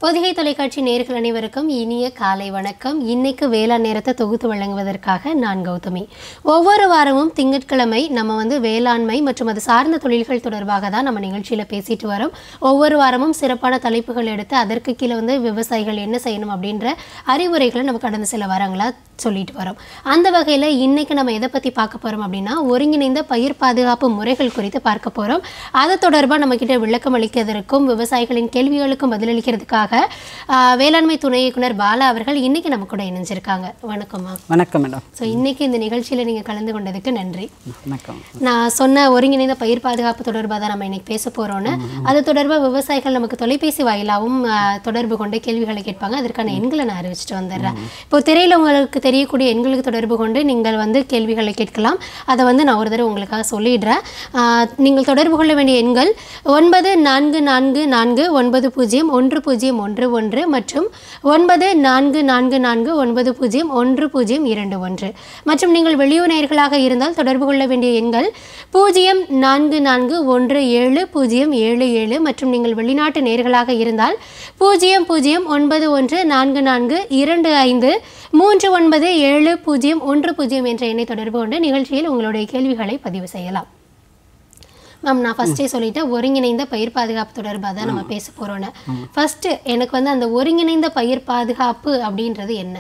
பொதிகை தொலைக்காட்சி நேர்கள் அனைவருக்கும் இனிய காலை வணக்கம் இன்னைக்கு வேளாண் நேரத்தை தொகுத்து வழங்குவதற்காக நான் கௌதமி ஒவ்வொரு வாரமும் திங்கட்கிழமை நம்ம வந்து வேளாண்மை மற்றும் அது சார்ந்த தொழில்கள் தொடர்பாக தான் நம்ம நிகழ்ச்சியில் பேசிட்டு வரோம் ஒவ்வொரு வாரமும் சிறப்பான தலைப்புகள் எடுத்து அதற்கு கீழே வந்து விவசாயிகள் என்ன செய்யணும் அப்படின்ற அறிவுரைகளை நம்ம கடந்த சில வாரங்களா சொல்லிட்டு வரோம் அந்த வகையில் இன்னைக்கு நம்ம எதை பற்றி பார்க்க போகிறோம் அப்படின்னா ஒருங்கிணைந்த பயிர் பாதுகாப்பு முறைகள் குறித்து பார்க்க போகிறோம் அது தொடர்பாக நம்ம கிட்ட விளக்கம் அளிக்கிறதற்கும் விவசாயிகளின் கேள்விகளுக்கும் பதிலளிக்கிறதுக்காக ஆஹ், வேளாண்மை துணை இயக்குனர் பாலா அவர்கள் இன்னைக்கு நம்ம கூட இணைஞ்சிருக்காங்க வணக்கம்மா வணக்கம் மேடம் ஸோ இன்னைக்கு இந்த நிகழ்ச்சியில் நீங்கள் கலந்து கொண்டதுக்கு நன்றி வணக்கம் நான் சொன்ன ஒருங்கிணைந்த பயிர் பாதுகாப்பு தொடர்பாக தான் நம்ம இன்னைக்கு பேச போறோம்னு அது தொடர்பாக விவசாயிகள் நமக்கு தொலைபேசி வாயிலாகவும் ஆஹ், தொடர்பு கொண்டு கேள்விகளை கேட்பாங்க அதற்கான எண்களை நான் அறிவிச்சிட்டு வந்துடுறேன் இப்போ திரையில் உங்களுக்கு தெரியக்கூடிய எண்களுக்கு தொடர்பு கொண்டு நீங்கள் வந்து கேள்விகளை கேட்கலாம் அதை வந்து நான் ஒரு தடவை உங்களுக்காக சொல்லிடுறேன் ஆஹ், நீங்கள் தொடர்பு கொள்ள வேண்டிய எண்கள் ஒன்பது நான்கு நான்கு நான்கு ஒன்பது பூஜ்ஜியம் ஒன்று பூஜ்ஜியம் ஒன்று ஒன்று மற்றும் ஒன்பது நான்கு நான்கு நான்கு ஒன்பது பூஜ்ஜியம் ஒன்று பூஜ்ஜியம் இரண்டு ஒன்று மற்றும் நீங்கள் வெளியூர் நேயர்களாக இருந்தால் தொடர்பு கொள்ள வேண்டிய எண்கள் பூஜ்ஜியம் நான்கு நான்கு ஒன்று ஏழு பூஜ்ஜியம் ஏழு ஏழு மற்றும் நீங்கள் வெளிநாட்டு நேர்களாக இருந்தால் பூஜ்ஜியம் பூஜ்ஜியம் ஒன்பது ஒன்று நான்கு நான்கு இரண்டு ஐந்து மூன்று ஒன்பது ஏழு பூஜ்ஜியம் ஒன்று பூஜ்ஜியம் என்ற எண்ணை தொடர்பு கொண்டு நிகழ்ச்சியில் உங்களுடைய கேள்விகளை பதிவு செய்யலாம் மேம் நான் ஃபஸ்ட்டே சொல்லிட்டேன் ஒருங்கிணைந்த பயிர் பாதுகாப்பு தொடர்பாக தான் நம்ம பேச போகிறோன்னு ஃபஸ்ட்டு எனக்கு வந்து அந்த ஒருங்கிணைந்த பயிர் பாதுகாப்பு அப்படின்றது என்ன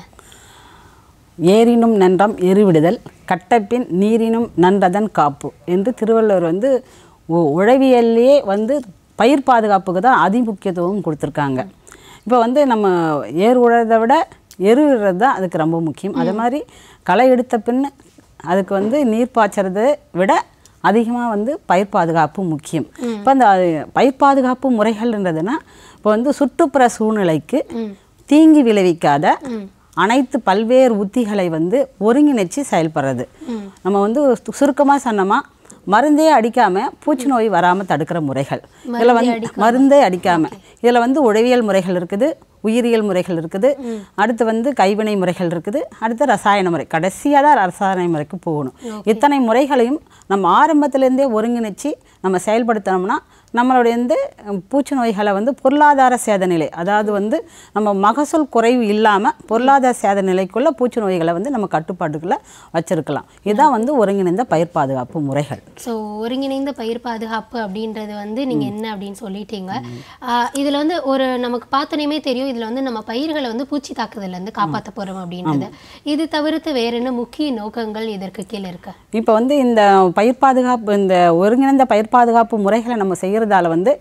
ஏரினும் நன்றம் எருவிடுதல் கட்டப்பின் நீரினும் நன்றதன் காப்பு என்று திருவள்ளுவர் வந்து உ- உழவியல்லையே வந்து பயிர் பாதுகாப்புக்கு தான் அதிமுக்கியத்துவம் கொடுத்துருக்காங்க இப்போ வந்து நம்ம ஏர் உழறதை விட எரு விடுறது தான் அதுக்கு ரொம்ப முக்கியம் அதே மாதிரி களை எடுத்த பின் அதுக்கு வந்து நீர் பாய்ச்சறதை விட அதிகமாக வந்து பயிர் பாதுகாப்பு முக்கியம் இப்போ அந்த அது- பயிர் பாதுகாப்பு முறைகள்ன்றதுன்னா இப்போ வந்து சுற்றுப்புற சூழ்நிலைக்கு தீங்கி விளைவிக்காத அனைத்து பல்வேறு உத்திகளை வந்து ஒருங்கிணைச்சு செயல்படுறது நம்ம வந்து சுருக்கமாக சொன்னோமா மருந்தே அடிக்காம பூச்சி நோய் வராமல் தடுக்கிற முறைகள் இதில் வந்து மருந்தே அடிக்காம இதில் வந்து உழவியல் முறைகள் இருக்குது உயிரியல் முறைகள் இருக்குது அடுத்து வந்து கைவினை முறைகள் இருக்குது அடுத்து ரசாயன முறை கடைசியாக தான் ரசாயன முறைக்கு போகணும் இத்தனை முறைகளையும் நம்ம ஆரம்பத்திலேருந்தே ஒருங்கிணைச்சு நம்ம செயல்படுத்தினோம்னா நம்மளுடைய வந்து அஹ், பூச்சி நோய்களை வந்து பொருளாதார சேத நிலை அதாவது வந்து நம்ம மகசூல் குறைவு இல்லாமல் பொருளாதார சேத நிலைக்குள்ள பூச்சி நோய்களை வந்து நம்ம கட்டுப்பாட்டுக்குள்ளே வச்சிருக்கலாம் இதுதான் வந்து ஒருங்கிணைந்த பயிர் பாதுகாப்பு முறைகள் ஸோ ஒருங்கிணைந்த பயிர் பாதுகாப்பு அப்படின்றது வந்து நீங்கள் என்ன அப்படின்னு சொல்லிட்டீங்க இதில் வந்து ஒரு நமக்கு பார்த்தோன்னே தெரியும் இதில் வந்து நம்ம பயிர்களை வந்து பூச்சி தாக்குதல்லேருந்து காப்பாற்ற போகிறோம் அப்படின்றது இது தவிர்த்து வேற என்ன முக்கிய நோக்கங்கள் இதற்கு கீழே இருக்கு இப்போ வந்து இந்த பயிர் பாதுகாப்பு இந்த ஒருங்கிணைந்த பயிர் பாதுகாப்பு முறைகளை நம்ம செய்கிறதால வந்து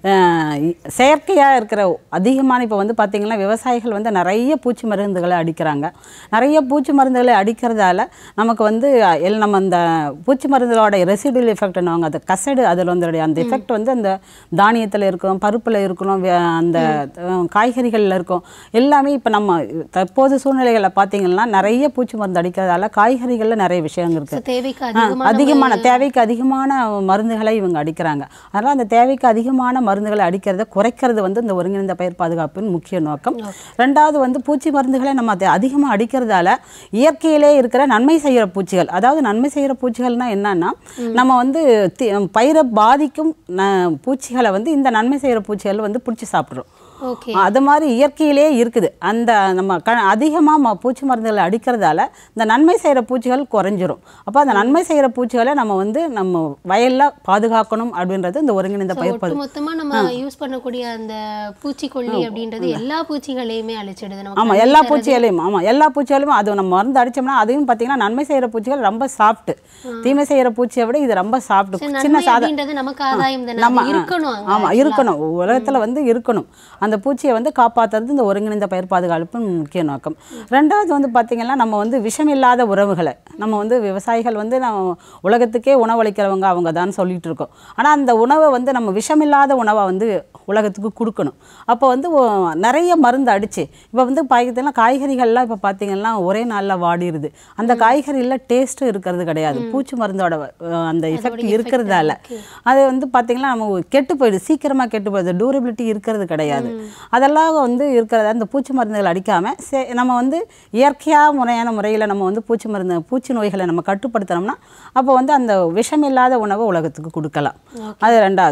செயற்கையாக இருக்கிற அதிகமான இப்போ வந்து பார்த்திங்கன்னா விவசாயிகள் வந்து நிறைய பூச்சி மருந்துகளை அடிக்கிறாங்க நிறைய பூச்சி மருந்துகளை அடிக்கிறதால நமக்கு வந்து அஹ், எல் நம்ம அந்த பூச்சி மருந்துகளோட ரெசிடுவல் எஃபெக்ட்னுவாங்க அந்த கசடு அதில் வந்து அந்த எஃபெக்ட் வந்து அந்த தானியத்தில் இருக்கும் பருப்பில் இருக்கணும் வே- அந்த அஹ், காய்கறிகளில் இருக்கும் எல்லாமே இப்போ நம்ம தற்போது சூழ்நிலைகளில் பார்த்தீங்கன்னா நிறைய பூச்சி மருந்து அடிக்கிறதால காய்கறிகளில் நிறைய விஷயங்கள் இருக்குது ஸோ தேவைக்கு ஆ, அதிகமாக அதிகமான தேவைக்கு அதிகமான மருந்துகளை இவங்க அடிக்கிறாங்க அதனால் அந்த தேவைக்கு அதிகமான மருந்துகளை அடிக்கிறத குறைக்கிறது வந்து இந்த ஒருங்கிணைந்த பயிர் பாதுகாப்பின் முக்கிய நோக்கம் ரெண்டாவது வந்து பூச்சி மருந்துகளை நம்ம அதை அதிகமாக அடிக்கிறதால இயற்கையிலே இருக்கிற நன்மை செய்கிற பூச்சிகள் அதாவது நன்மை செய்கிற பூச்சிகள்னா என்னன்னா நம்ம வந்து தி- பயிரை பாதிக்கும் ந- பூச்சிகளை வந்து இந்த நன்மை செய்கிற பூச்சிகள் வந்து பிடிச்சி சாப்பிட்றோம் ஓகே அது மாதிரி இயற்கையிலே இருக்குது அந்த நம்ம க அதிகமாக பூச்சி மருந்துகளை அடிக்கிறதால இந்த நன்மை செய்கிற பூச்சிகள் குறைஞ்சிரும் அப்போ அந்த நன்மை செய்கிற பூச்சிகளை நம்ம வந்து நம்ம வயலில் பாதுகாக்கணும் அப்படின்றது இந்த ஒருங்கிணைந்த பயிர் ஒட்டு மொத்தமா நம்ம யூஸ் பண்ணக்கூடிய அந்த பூச்சிக்கொல்லி அப்படின்றது எல்லா பூச்சிகளையுமே அழிச்சிடுது நம்ம ஆமாம் எல்லா பூச்சிகளையும் ஆமாம் எல்லா பூச்சிகளையும் அது நம்ம மருந்து அடிச்சோம்னா அதையும் பார்த்தீங்கன்னா நன்மை செய்கிற பூச்சிகள் ரொம்ப சாஃப்ட்டு தீமை செய்கிற பூச்சியை விட இது ரொம்ப சாஃப்ட் சின்ன நன்மை சாதா அப்படின்றது நமக்கு ஆதாயம் தானே நம்ம அது இருக்கணும் அங்க. ஆமாம் இருக்கணும் உலகத்தில் வந்து இருக்கணும் அந்த பூச்சியை வந்து காப்பாற்றுறது இந்த ஒருங்கிணைந்த பயிர் பாதுகாப்பின் முக்கிய நோக்கம் ரெண்டாவது வந்து பார்த்திங்கன்னா நம்ம வந்து விஷமில்லாத உறவுகளை நம்ம வந்து விவசாயிகள் வந்து நம்ம உலகத்துக்கே உணவளிக்கிறவங்க அவங்க தான் சொல்லிட்டு இருக்கோம் ஆனால் அந்த உணவை வந்து நம்ம விஷமில்லாத உணவை வந்து உலகத்துக்கு கொடுக்கணும் அப்போ வந்து ஒ- நிறைய மருந்து அடித்து இப்போ வந்து பார்த்தீங்கன்னா காய்கறிகள்லாம் இப்போ பார்த்தீங்கன்னா ஒரே நாளில் வாடிடுது அந்த காய்கறியில் டேஸ்ட்டும் இருக்கிறது கிடையாது பூச்சி மருந்தோட அஹ், அந்த எஃபெக்ட் இருக்கிறதால அது வந்து பார்த்தீங்கன்னா நம்ம கெட்டு போயிடுது சீக்கிரமாக கெட்டு போயிடுது டூரபிலிட்டி இருக்கிறது கிடையாது அதெல்லாம் வந்து இருக்கிறத அந்த பூச்சி மருந்துகள் அடிக்காமல் நம்ம வந்து இயற்கையாக முறையான முறையில் நம்ம வந்து பூச்சி மருந்து பூச்சி நோய்களை நம்ம கட்டுப்படுத்தினோம்னா அப்போ வந்து அந்த விஷமில்லாத உணவை உலகத்துக்கு கொடுக்கலாம் அது ரெண்டாவது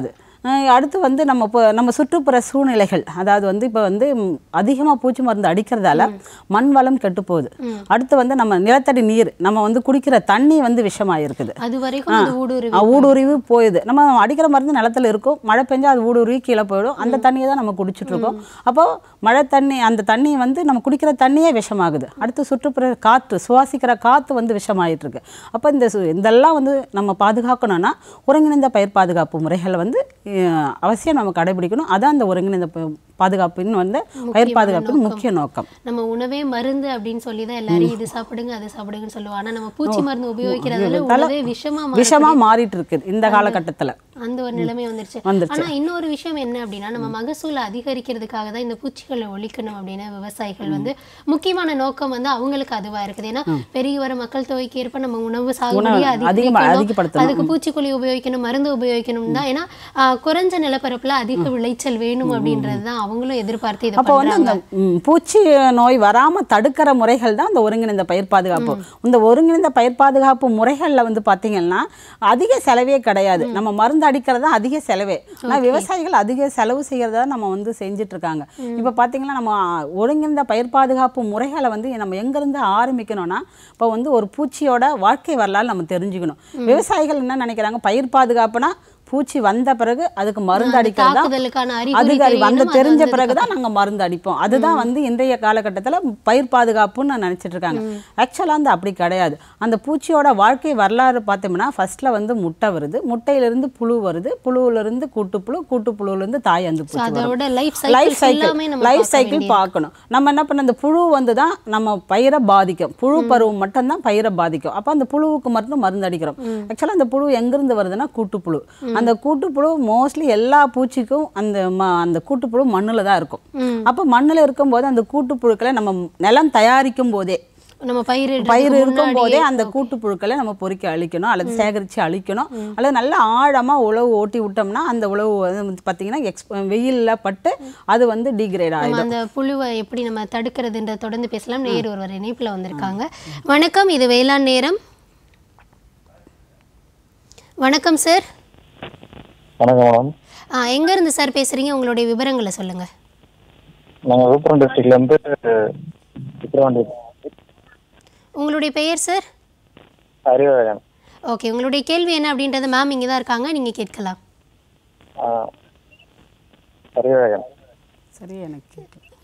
அஹ் அடுத்து வந்து நம்ம இப்போ நம்ம சுற்றுப்புற சூழ்நிலைகள் அதாவது வந்து இப்போ வந்து அதிகமாக பூச்சி மருந்து அடிக்கிறதால மண் வளம் கெட்டு போகுது அடுத்து வந்து நம்ம நிலத்தடி நீர் நம்ம வந்து குடிக்கிற தண்ணி வந்து விஷமாக இருக்குது அது வரைக்கும் அது ஊடுருவி அஹ் ஊடுருவி போயிடுது நம்ம அடிக்கிற மருந்து நிலத்துல இருக்கும் மழை பெஞ்சா அது ஊடுருவி கீழே போயிடும் அந்த தண்ணியை தான் நம்ம குடிச்சிட்டு இருக்கோம் அப்போ மழை தண்ணி அந்த தண்ணி வந்து நம்ம குடிக்கிற தண்ணியே விஷமாகுது அடுத்து சுற்றுப்புற காற்று சுவாசிக்கிற காற்று வந்து விஷமாயிட்டு இருக்கு அப்போ இந்த சு- இதெல்லாம் வந்து நம்ம பாதுகாக்கணும்னா ஒருங்கிணைந்த பயிர் பாதுகாப்பு முறைகளை வந்து அஹ், அவசியம் நம்ம கடைபிடிக்கணும் அதான் அந்த ஒருங்கிணைந்த ப- பாதுகாப்பின் வந்து பயிர் பாதுகாப்பின் முக்கிய நோக்கம் நம்ம உணவே மருந்து அப்படின்னு சொல்லி தான் எல்லாரும் இது சாப்பிடுங்க அது சாப்பிடுங்கன்னு சொல்லுவோம் ஆனா நம்ம பூச்சி மருந்து உபயோகிக்கிறதால உணவே விஷமா மாறி விஷமா மாறிட்டு இருக்குது இந்த காலகட்டத்துல அந்த ஒரு நிலைமை வந்துருச்சு வந்துருச்சு. ஆனா இன்னொரு விஷயம் என்ன அப்படின்னா நம்ம மகசூலை அதிகரிக்கிறதுக்காக தான் இந்த பூச்சிகளை ஒழிக்கணும் அப்படின்னு விவசாயிகள் வந்து முக்கியமான நோக்கம் வந்து அவங்களுக்கு அதுவா இருக்குது ஏன்னா பெருகி வர மக்கள் தொகைக்கு ஏற்ப நம்ம உணவு சாகுபடியை அதிகமா- அதிகரிக்கணும் அதிகப்படுத்தணும். அதுக்கு பூச்சிக்கொல்லி உபயோகிக்கணும் மருந்து உபயோகிக்கணும் தான் ஏன்னா ஆஹ், குறைஞ்ச நிலப்பரப்புல அதிக விளைச்சல் வேணும் அப்படின்றது தான் அவங்களும் எதிர்பார்த்து இதை அப்போ வந்து பண்றாங்க இந்த ம், பூச்சி நோய் வராம தடுக்கிற முறைகள் தான் இந்த ஒருங்கிணைந்த பயிர் பாதுகாப்பு இந்த ஒருங்கிணைந்த பயிர் பாதுகாப்பு முறைகள்ல வந்து பாத்தீங்கன்னா அதிக செலவே கிடையாது நம்ம மருந்து அடிக்கிறது தான் அதிக செலவே ஆனா விவசாயிகள் அதிக செலவு செய்யறதா நம்ம வந்து செஞ்சுட்டு இருக்காங்க இப்போ பாத்தீங்கன்னா நம்ம ஒருங்கிணைந்த பயிர் பாதுகாப்பு முறைகளை வந்து நம்ம எங்கிருந்து ஆரம்பிக்கணும்னா இப்போ வந்து ஒரு பூச்சியோட வாழ்க்கை வரலாறு நம்ம தெரிஞ்சுக்கணும் விவசாயிகள் என்ன நினைக்கிறாங்க பயிர் பாதுகாப்புனா பூச்சி வந்த பிறகு அதுக்கு மருந்து அடிக்கிறது தான் தாக்குதலுக்கான அறிகுறி அதிகாரி வந்து தெரியணும், அது தெரிஞ்ச வந்ததுக்கு பிறகு தான் நாங்கள் மருந்து அடிப்போம் அதுதான் வந்து இன்றைய காலகட்டத்தில் பயிர் பாதுகாப்புன்னு நினைச்சிட்டு இருக்காங்க ஆக்சுவலாக வந்து அப்படி கிடையாது அந்த பூச்சியோட வாழ்க்கை வரலாறு பார்த்தோம்னா ஃபர்ஸ்ட்ல வந்து முட்டை வருது முட்டையிலிருந்து புழு வருது புழுவிலிருந்து கூட்டுப்புழு கூட்டுப்புழுவிலிருந்து தாய் அந்த So, பூச்சி வரும். அதோட லைஃப் லைஃப் சைக்கிள் எல்லாமே சைக்கிள் நம்ம லைஃப் பார்க்க சைக்கிள் வேண்டியது. பார்க்கணும் நம்ம என்ன பண்ண அந்த புழு வந்து தான் நம்ம பயிரை பாதிக்கும் புழு பருவம் மட்டும்தான் பயிரை பாதிக்கும் அப்போ அந்த புழுவுக்கு மட்டும் மருந்து அடிக்கிறோம் ஆக்சுவலாக அந்த புழு எங்கிருந்து வருதுன்னா கூட்டுப்புழு அந்த கூட்டுப்புழு மோஸ்ட்லி எல்லா பூச்சிக்கும் அந்த ம அந்த கூட்டுப்புழு மண்ணில் தான் இருக்கும் ம். அப்போ மண்ணில் இருக்கும்போது அந்த கூட்டுப்புழுக்களை நம்ம நிலம் தயாரிக்கும் போதே நம்ம பயிர் பயிர் இருக்கும் போதே அந்த கூட்டுப்புழுக்களை நம்ம பொறுக்கி அழிக்கணும் அல்லது சேகரித்து அழிக்கணும் அல்லது நல்லா ஆழமாக உழவு ஓட்டி விட்டோம்னா அந்த உழவு வந்து பார்த்தீங்கன்னா எக்ஸ் வெயிலில் பட்டு அது வந்து டிகிரேட் ஆகிடும் நம்ம அந்த புழுவை எப்படி நம்ம தடுக்கிறதுன்ற தொடர்ந்து பேசலாம் நேர் ஒருவர் இணைப்புல வந்திருக்காங்க வணக்கம் இது வேளாண் நேரம் வணக்கம் சார் வணக்கம் மேடம் ஆ எங்க இருந்து சார் பேசுறீங்க உங்களுடைய விவரங்களை சொல்லுங்க நாங்கள் விழுப்புரம் டிஸ்ட்ரிக்ட்ல இருந்து விக்கிரவாண்டி உங்களுடைய பெயர் சார் அறிவழகன் ஓகே உங்களுடைய கேள்வி என்ன அப்படின்றத மேம் இங்கே தான் இருக்காங்க நீங்க கேட்கலாம் ஆ, அறிவழகன் சரி எனக்கு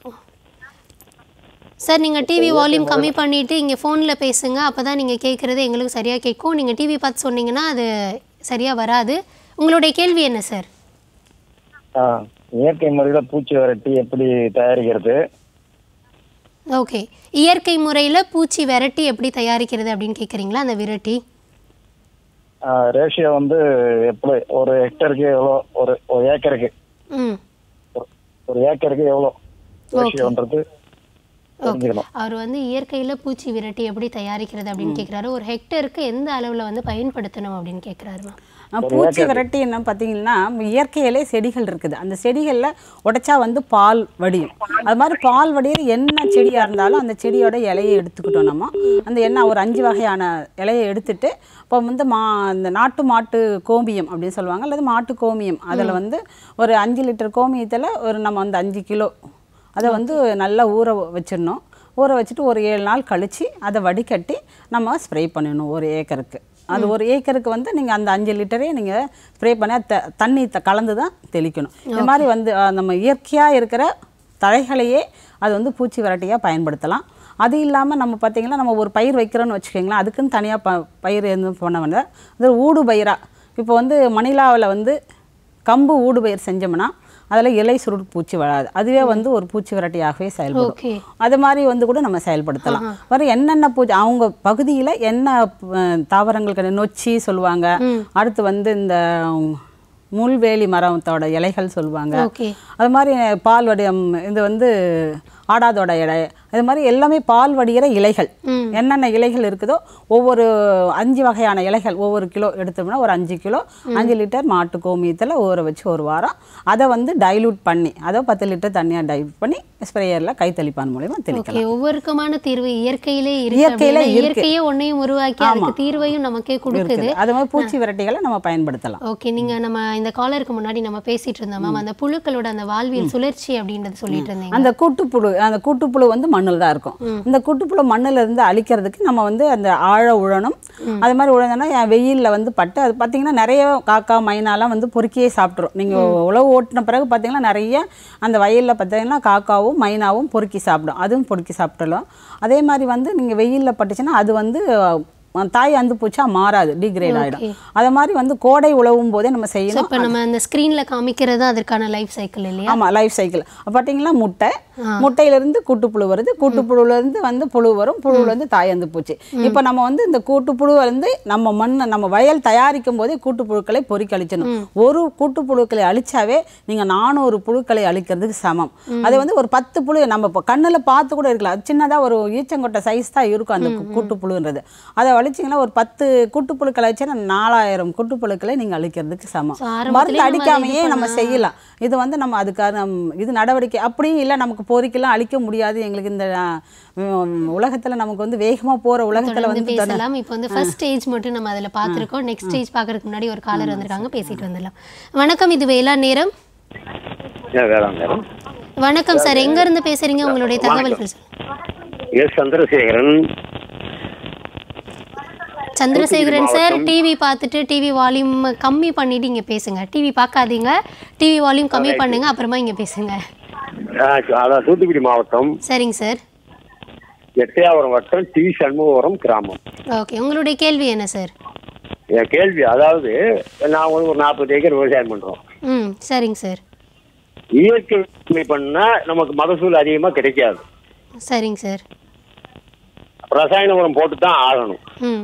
சார் நீங்கள் டிவி வால்யூம் கம்மி பண்ணிட்டு இங்கே ஃபோனில் பேசுங்க அப்போ தான் நீங்கள் கேட்குறது எங்களுக்கு சரியாக கேட்கும் நீங்கள் டிவி பார்த்து சொன்னீங்கன்னா அது சரியாக வராது உங்களுடைய கேள்வி என்ன சார் ஆ இயற்கை முறையில் பூச்சி விரட்டி எப்படி தயாரிக்கிறது ஓகே இயற்கை முறையில் பூச்சி விரட்டி எப்படி தயாரிக்கிறது அப்படின்னு கேட்குறீங்களா அந்த விரட்டி ரேஷியோ வந்து எப்படி ஒரு ஹெக்டருக்கு எவ்வளோ ஒரு ஒரு ஏக்கருக்கு ம் ஒரு- ஒரு ஏக்கருக்கு எவ்வளோ ரேஷியோன்றது தெரிஞ்சுக்கணும் அவர் வந்து இயற்கையில் பூச்சி விரட்டி எப்படி தயாரிக்கிறது அப்படின்னு கேட்குறாரு ஒரு ஹெக்டருக்கு எந்த அளவில் வந்து பயன்படுத்தணும் அப்படின்னு கேட்குறாருமா அஹ் பூச்சி விரட்டி என்ன பார்த்தீங்கன்னா இயற்கையிலே செடிகள் இருக்குது அந்த செடிகளில் உடைச்சா வந்து பால் வடியும் அது மாதிரி பால் வடியிற என்ன செடியாக இருந்தாலும் அந்த செடியோட இலையை எடுத்துக்கிட்டோம் நம்ம அந்த எண்ணெய் ஒரு அஞ்சு வகையான இலையை எடுத்துட்டு இப்போ வந்து மா இந்த நாட்டு மாட்டு கோமியம் அப்படின்னு சொல்லுவாங்க அல்லது மாட்டு கோமியம் அதில் வந்து ஒரு அஞ்சு லிட்டர் கோமியத்தில் ஒரு நம்ம வந்து அஞ்சு கிலோ அதை வந்து நல்லா ஊற வச்சிடணும் ஊற வச்சுட்டு ஒரு ஏழு நாள் கழித்து அதை வடிகட்டி நம்ம ஸ்ப்ரே பண்ணணும் ஒரு ஏக்கருக்கு அது ஒரு ஏக்கருக்கு வந்து நீங்கள் அந்த அஞ்சு லிட்டரே நீங்கள் ஸ்ப்ரே பண்ண த தண்ணி த கலந்து தான் தெளிக்கணும் இந்த மாதிரி வந்து அஹ், நம்ம இயற்கையாக இருக்கிற தழைகளையே அது வந்து பூச்சி விரட்டியாக பயன்படுத்தலாம் அது இல்லாமல் நம்ம பார்த்திங்கன்னா நம்ம ஒரு பயிர் வைக்கிறோன்னு வச்சுக்கோங்களேன் அதுக்குன்னு தனியாக ப பயிர் எதுவும் பண்ண வேண்டாம் அது ஊடு பயிராக இப்போ வந்து மணிலாவில் வந்து கம்பு ஊடு பயிர் செஞ்சோம்னா அதில் இலை சுருள் பூச்சி வராது அதுவே வந்து ஒரு பூச்சி விரட்டியாகவே செயல்படும் ஓகே அது மாதிரி வந்து கூட நம்ம செயல்படுத்தலாம் வேற என்னென்ன பூச்சி அவங்க பகுதியில் என்ன அஹ், தாவரங்கள் கிடையாது நொச்சி சொல்லுவாங்க அடுத்து வந்து இந்த முள்வேலி மரத்தோட இலைகள் சொல்லுவாங்க ஓகே அது மாதிரி பால் வடிவம் இது வந்து ஆடாதோட இலை அது மாதிரி எல்லாமே பால் வடிகிற இலைகள் ம். என்னென்ன இலைகள் இருக்குதோ ஒவ்வொரு அஞ்சு வகையான இலைகள் ஒவ்வொரு கிலோ எடுத்தோம்னா ஒரு அஞ்சு கிலோ அஞ்சு லிட்டர் மாட்டு கோமியத்தில் ஊற வச்சு ஒரு வாரம் அதை வந்து டைலூட் பண்ணி அதை பத்து லிட்டர் தண்ணியாக டைலூட் பண்ணி ஸ்ப்ரேயரில் கைத்தளிப்பான் மூலியமா தெளிக்கலாம் ஓகே ஒவ்வொருக்குமான தீர்வு இயற்கையிலே இருக்கு இயற்கையிலே அப்படின்னா இருக்கு. இயற்கையே ஒன்னையும் உருவாக்கி அதுக்கு தீர்வையும் நமக்கே கொடுக்குது இருக்குது அது மாதிரி பூச்சி விரட்டிகளை நம்ம பயன்படுத்தலாம் ஓகே நீங்க நம்ம இந்த காலருக்கு முன்னாடி நம்ம பேசிட்டு இருந்தோம் மேம் அந்த புழுக்களோட அந்த வாழ்வியல் சுழற்சி அப்படின்றது சொல்லிட்டு இருந்தீங்க அந்த கூட்டுப்புழு அந்த கூட்டுப்புழு வந்து மண்ணில் தான் இருக்கும் இந்த கூட்டுப்புழு மண்ணுல இருந்து அழிக்கிறதுக்கு நம்ம வந்து அந்த ஆழ உழணும் அது மாதிரி உழந்தோன்னா வெயிலில் வந்து பட்டு அது பார்த்தீங்கன்னா நிறைய காக்கா மைனாலாம் வந்து பொறுக்கியே சாப்பிட்ரும் நீங்கள் உழவு ஓட்டின பிறகு பார்த்தீங்கன்னா நிறைய அந்த வயலில் பார்த்தீங்கன்னா காக்காவும் மைனாவும் பொறுக்கி சாப்பிடும் அதுவும் பொறுக்கி சாப்பிடலாம் அதே மாதிரி வந்து நீங்கள் வெயிலில் பட்டுச்சுன்னா அது வந்து அஹ், தாய் அந்து பூச்சா மாறாது டிகிரேட் ஆகிடும் அது மாதிரி வந்து கோடை உழவும் போதே நம்ம ஸோ செய்யணும் இப்போ நம்ம அந்த ஸ்க்ரீன்ல காமிக்கிறது அதற்கான லைஃப் சைக்கிள் இல்லையா ஆமா லைஃப் சைக்கிள் பார்த்தீங்கன்னா முட்டை முட்டையிலிருந்து கூட்டுப்புழு வருது கூட்டுப்புழுல இருந்து வந்து புழு வரும் புழுவுல இருந்து தாயந்து பூச்சி இப்போ நம்ம வந்து இந்த கூட்டுப்புழு வந்து நம்ம மண் நம்ம வயல் தயாரிக்கும் போதே கூட்டுப்புழுக்களை பொறுக்கி அழிச்சணும் ஒரு கூட்டுப்புழுக்களை அழிச்சாவே நீங்க நானூறு புழுக்களை அழிக்கிறதுக்கு சமம் அது வந்து ஒரு பத்து புழு நம்ம இப்போ கண்ணுல பார்த்து கூட இருக்கலாம் அது சின்னதா ஒரு ஈச்சங்கொட்டை சைஸ் தான் இருக்கும் அந்த கூ- கூட்டுப்புழுன்றது அதை அழிச்சிங்கன்னா ஒரு பத்து கூட்டுப்புழுக்களை அழிச்சா நாலாயிரம் கூட்டுப்புழுக்களை நீங்க அழிக்கிறதுக்கு சமம் So, ஆரம்பத்திலே மருந்து நம்ம அதை அடிக்காமையே இது நம்ம பண்ணா- செய்யலாம் இது வந்து நம்ம அதுக்கான ம், இது நடவடிக்கை அப்படியும் இல்லை நமக்கு போரிக்கெல்லாம் அழிக்க முடியாது எங்களுக்கு இந்த ம், உலகத்துல நமக்கு வந்து வேகமா போற உலகத்துல தொடர்ந்து வந்து தன- பேசலாம் இப்போ வந்து ஃபர்ஸ்ட் ஸ்டேஜ் மட்டும் நம்ம அதுல பார்த்திருக்கோம் நெக்ஸ்ட் ஸ்டேஜ் பார்க்கறதுக்கு முன்னாடி ஒரு காலர் வந்திருக்காங்க பேசிட்டு வந்துடலாம் வணக்கம் இது வேளா நேரம் வேளாண் நேரம் வணக்கம் சார் எங்க இருந்து பேசுறீங்க உங்களுடைய தகவல்கள் சொல்லுங்க. S Chandrasekaran Chandrasekaran sir TV பார்த்துட்டு டிவி வால்யூம் கம்மி பண்ணிட்டு இங்க பேசுங்க டிவி பார்க்காதீங்க டிவி வால்யூம் கம்மி பண்ணுங்க அப்புறமா இங்க பேசுங்க ஆஹ் அதான் தூத்துக்குடி மாவட்டம் சரிங்க சார் எட்டையாவரம் வட்டம் டி சண்முகபுரம் கிராமம் ஓகே உங்களுடைய கேள்வி என்ன சார் என் கேள்வி அதாவது நான் வந்து ஒரு நாற்பது ஏக்கர் விவசாயம் பண்றோம் ம் சரிங்க சார் இயற்கை விவசாயம் பண்ணா நமக்கு மகசூல் அதிகமா கிடைக்காது சரிங்க சார் ரசாயன உரம் போட்டு தான் ஆகணும் ம்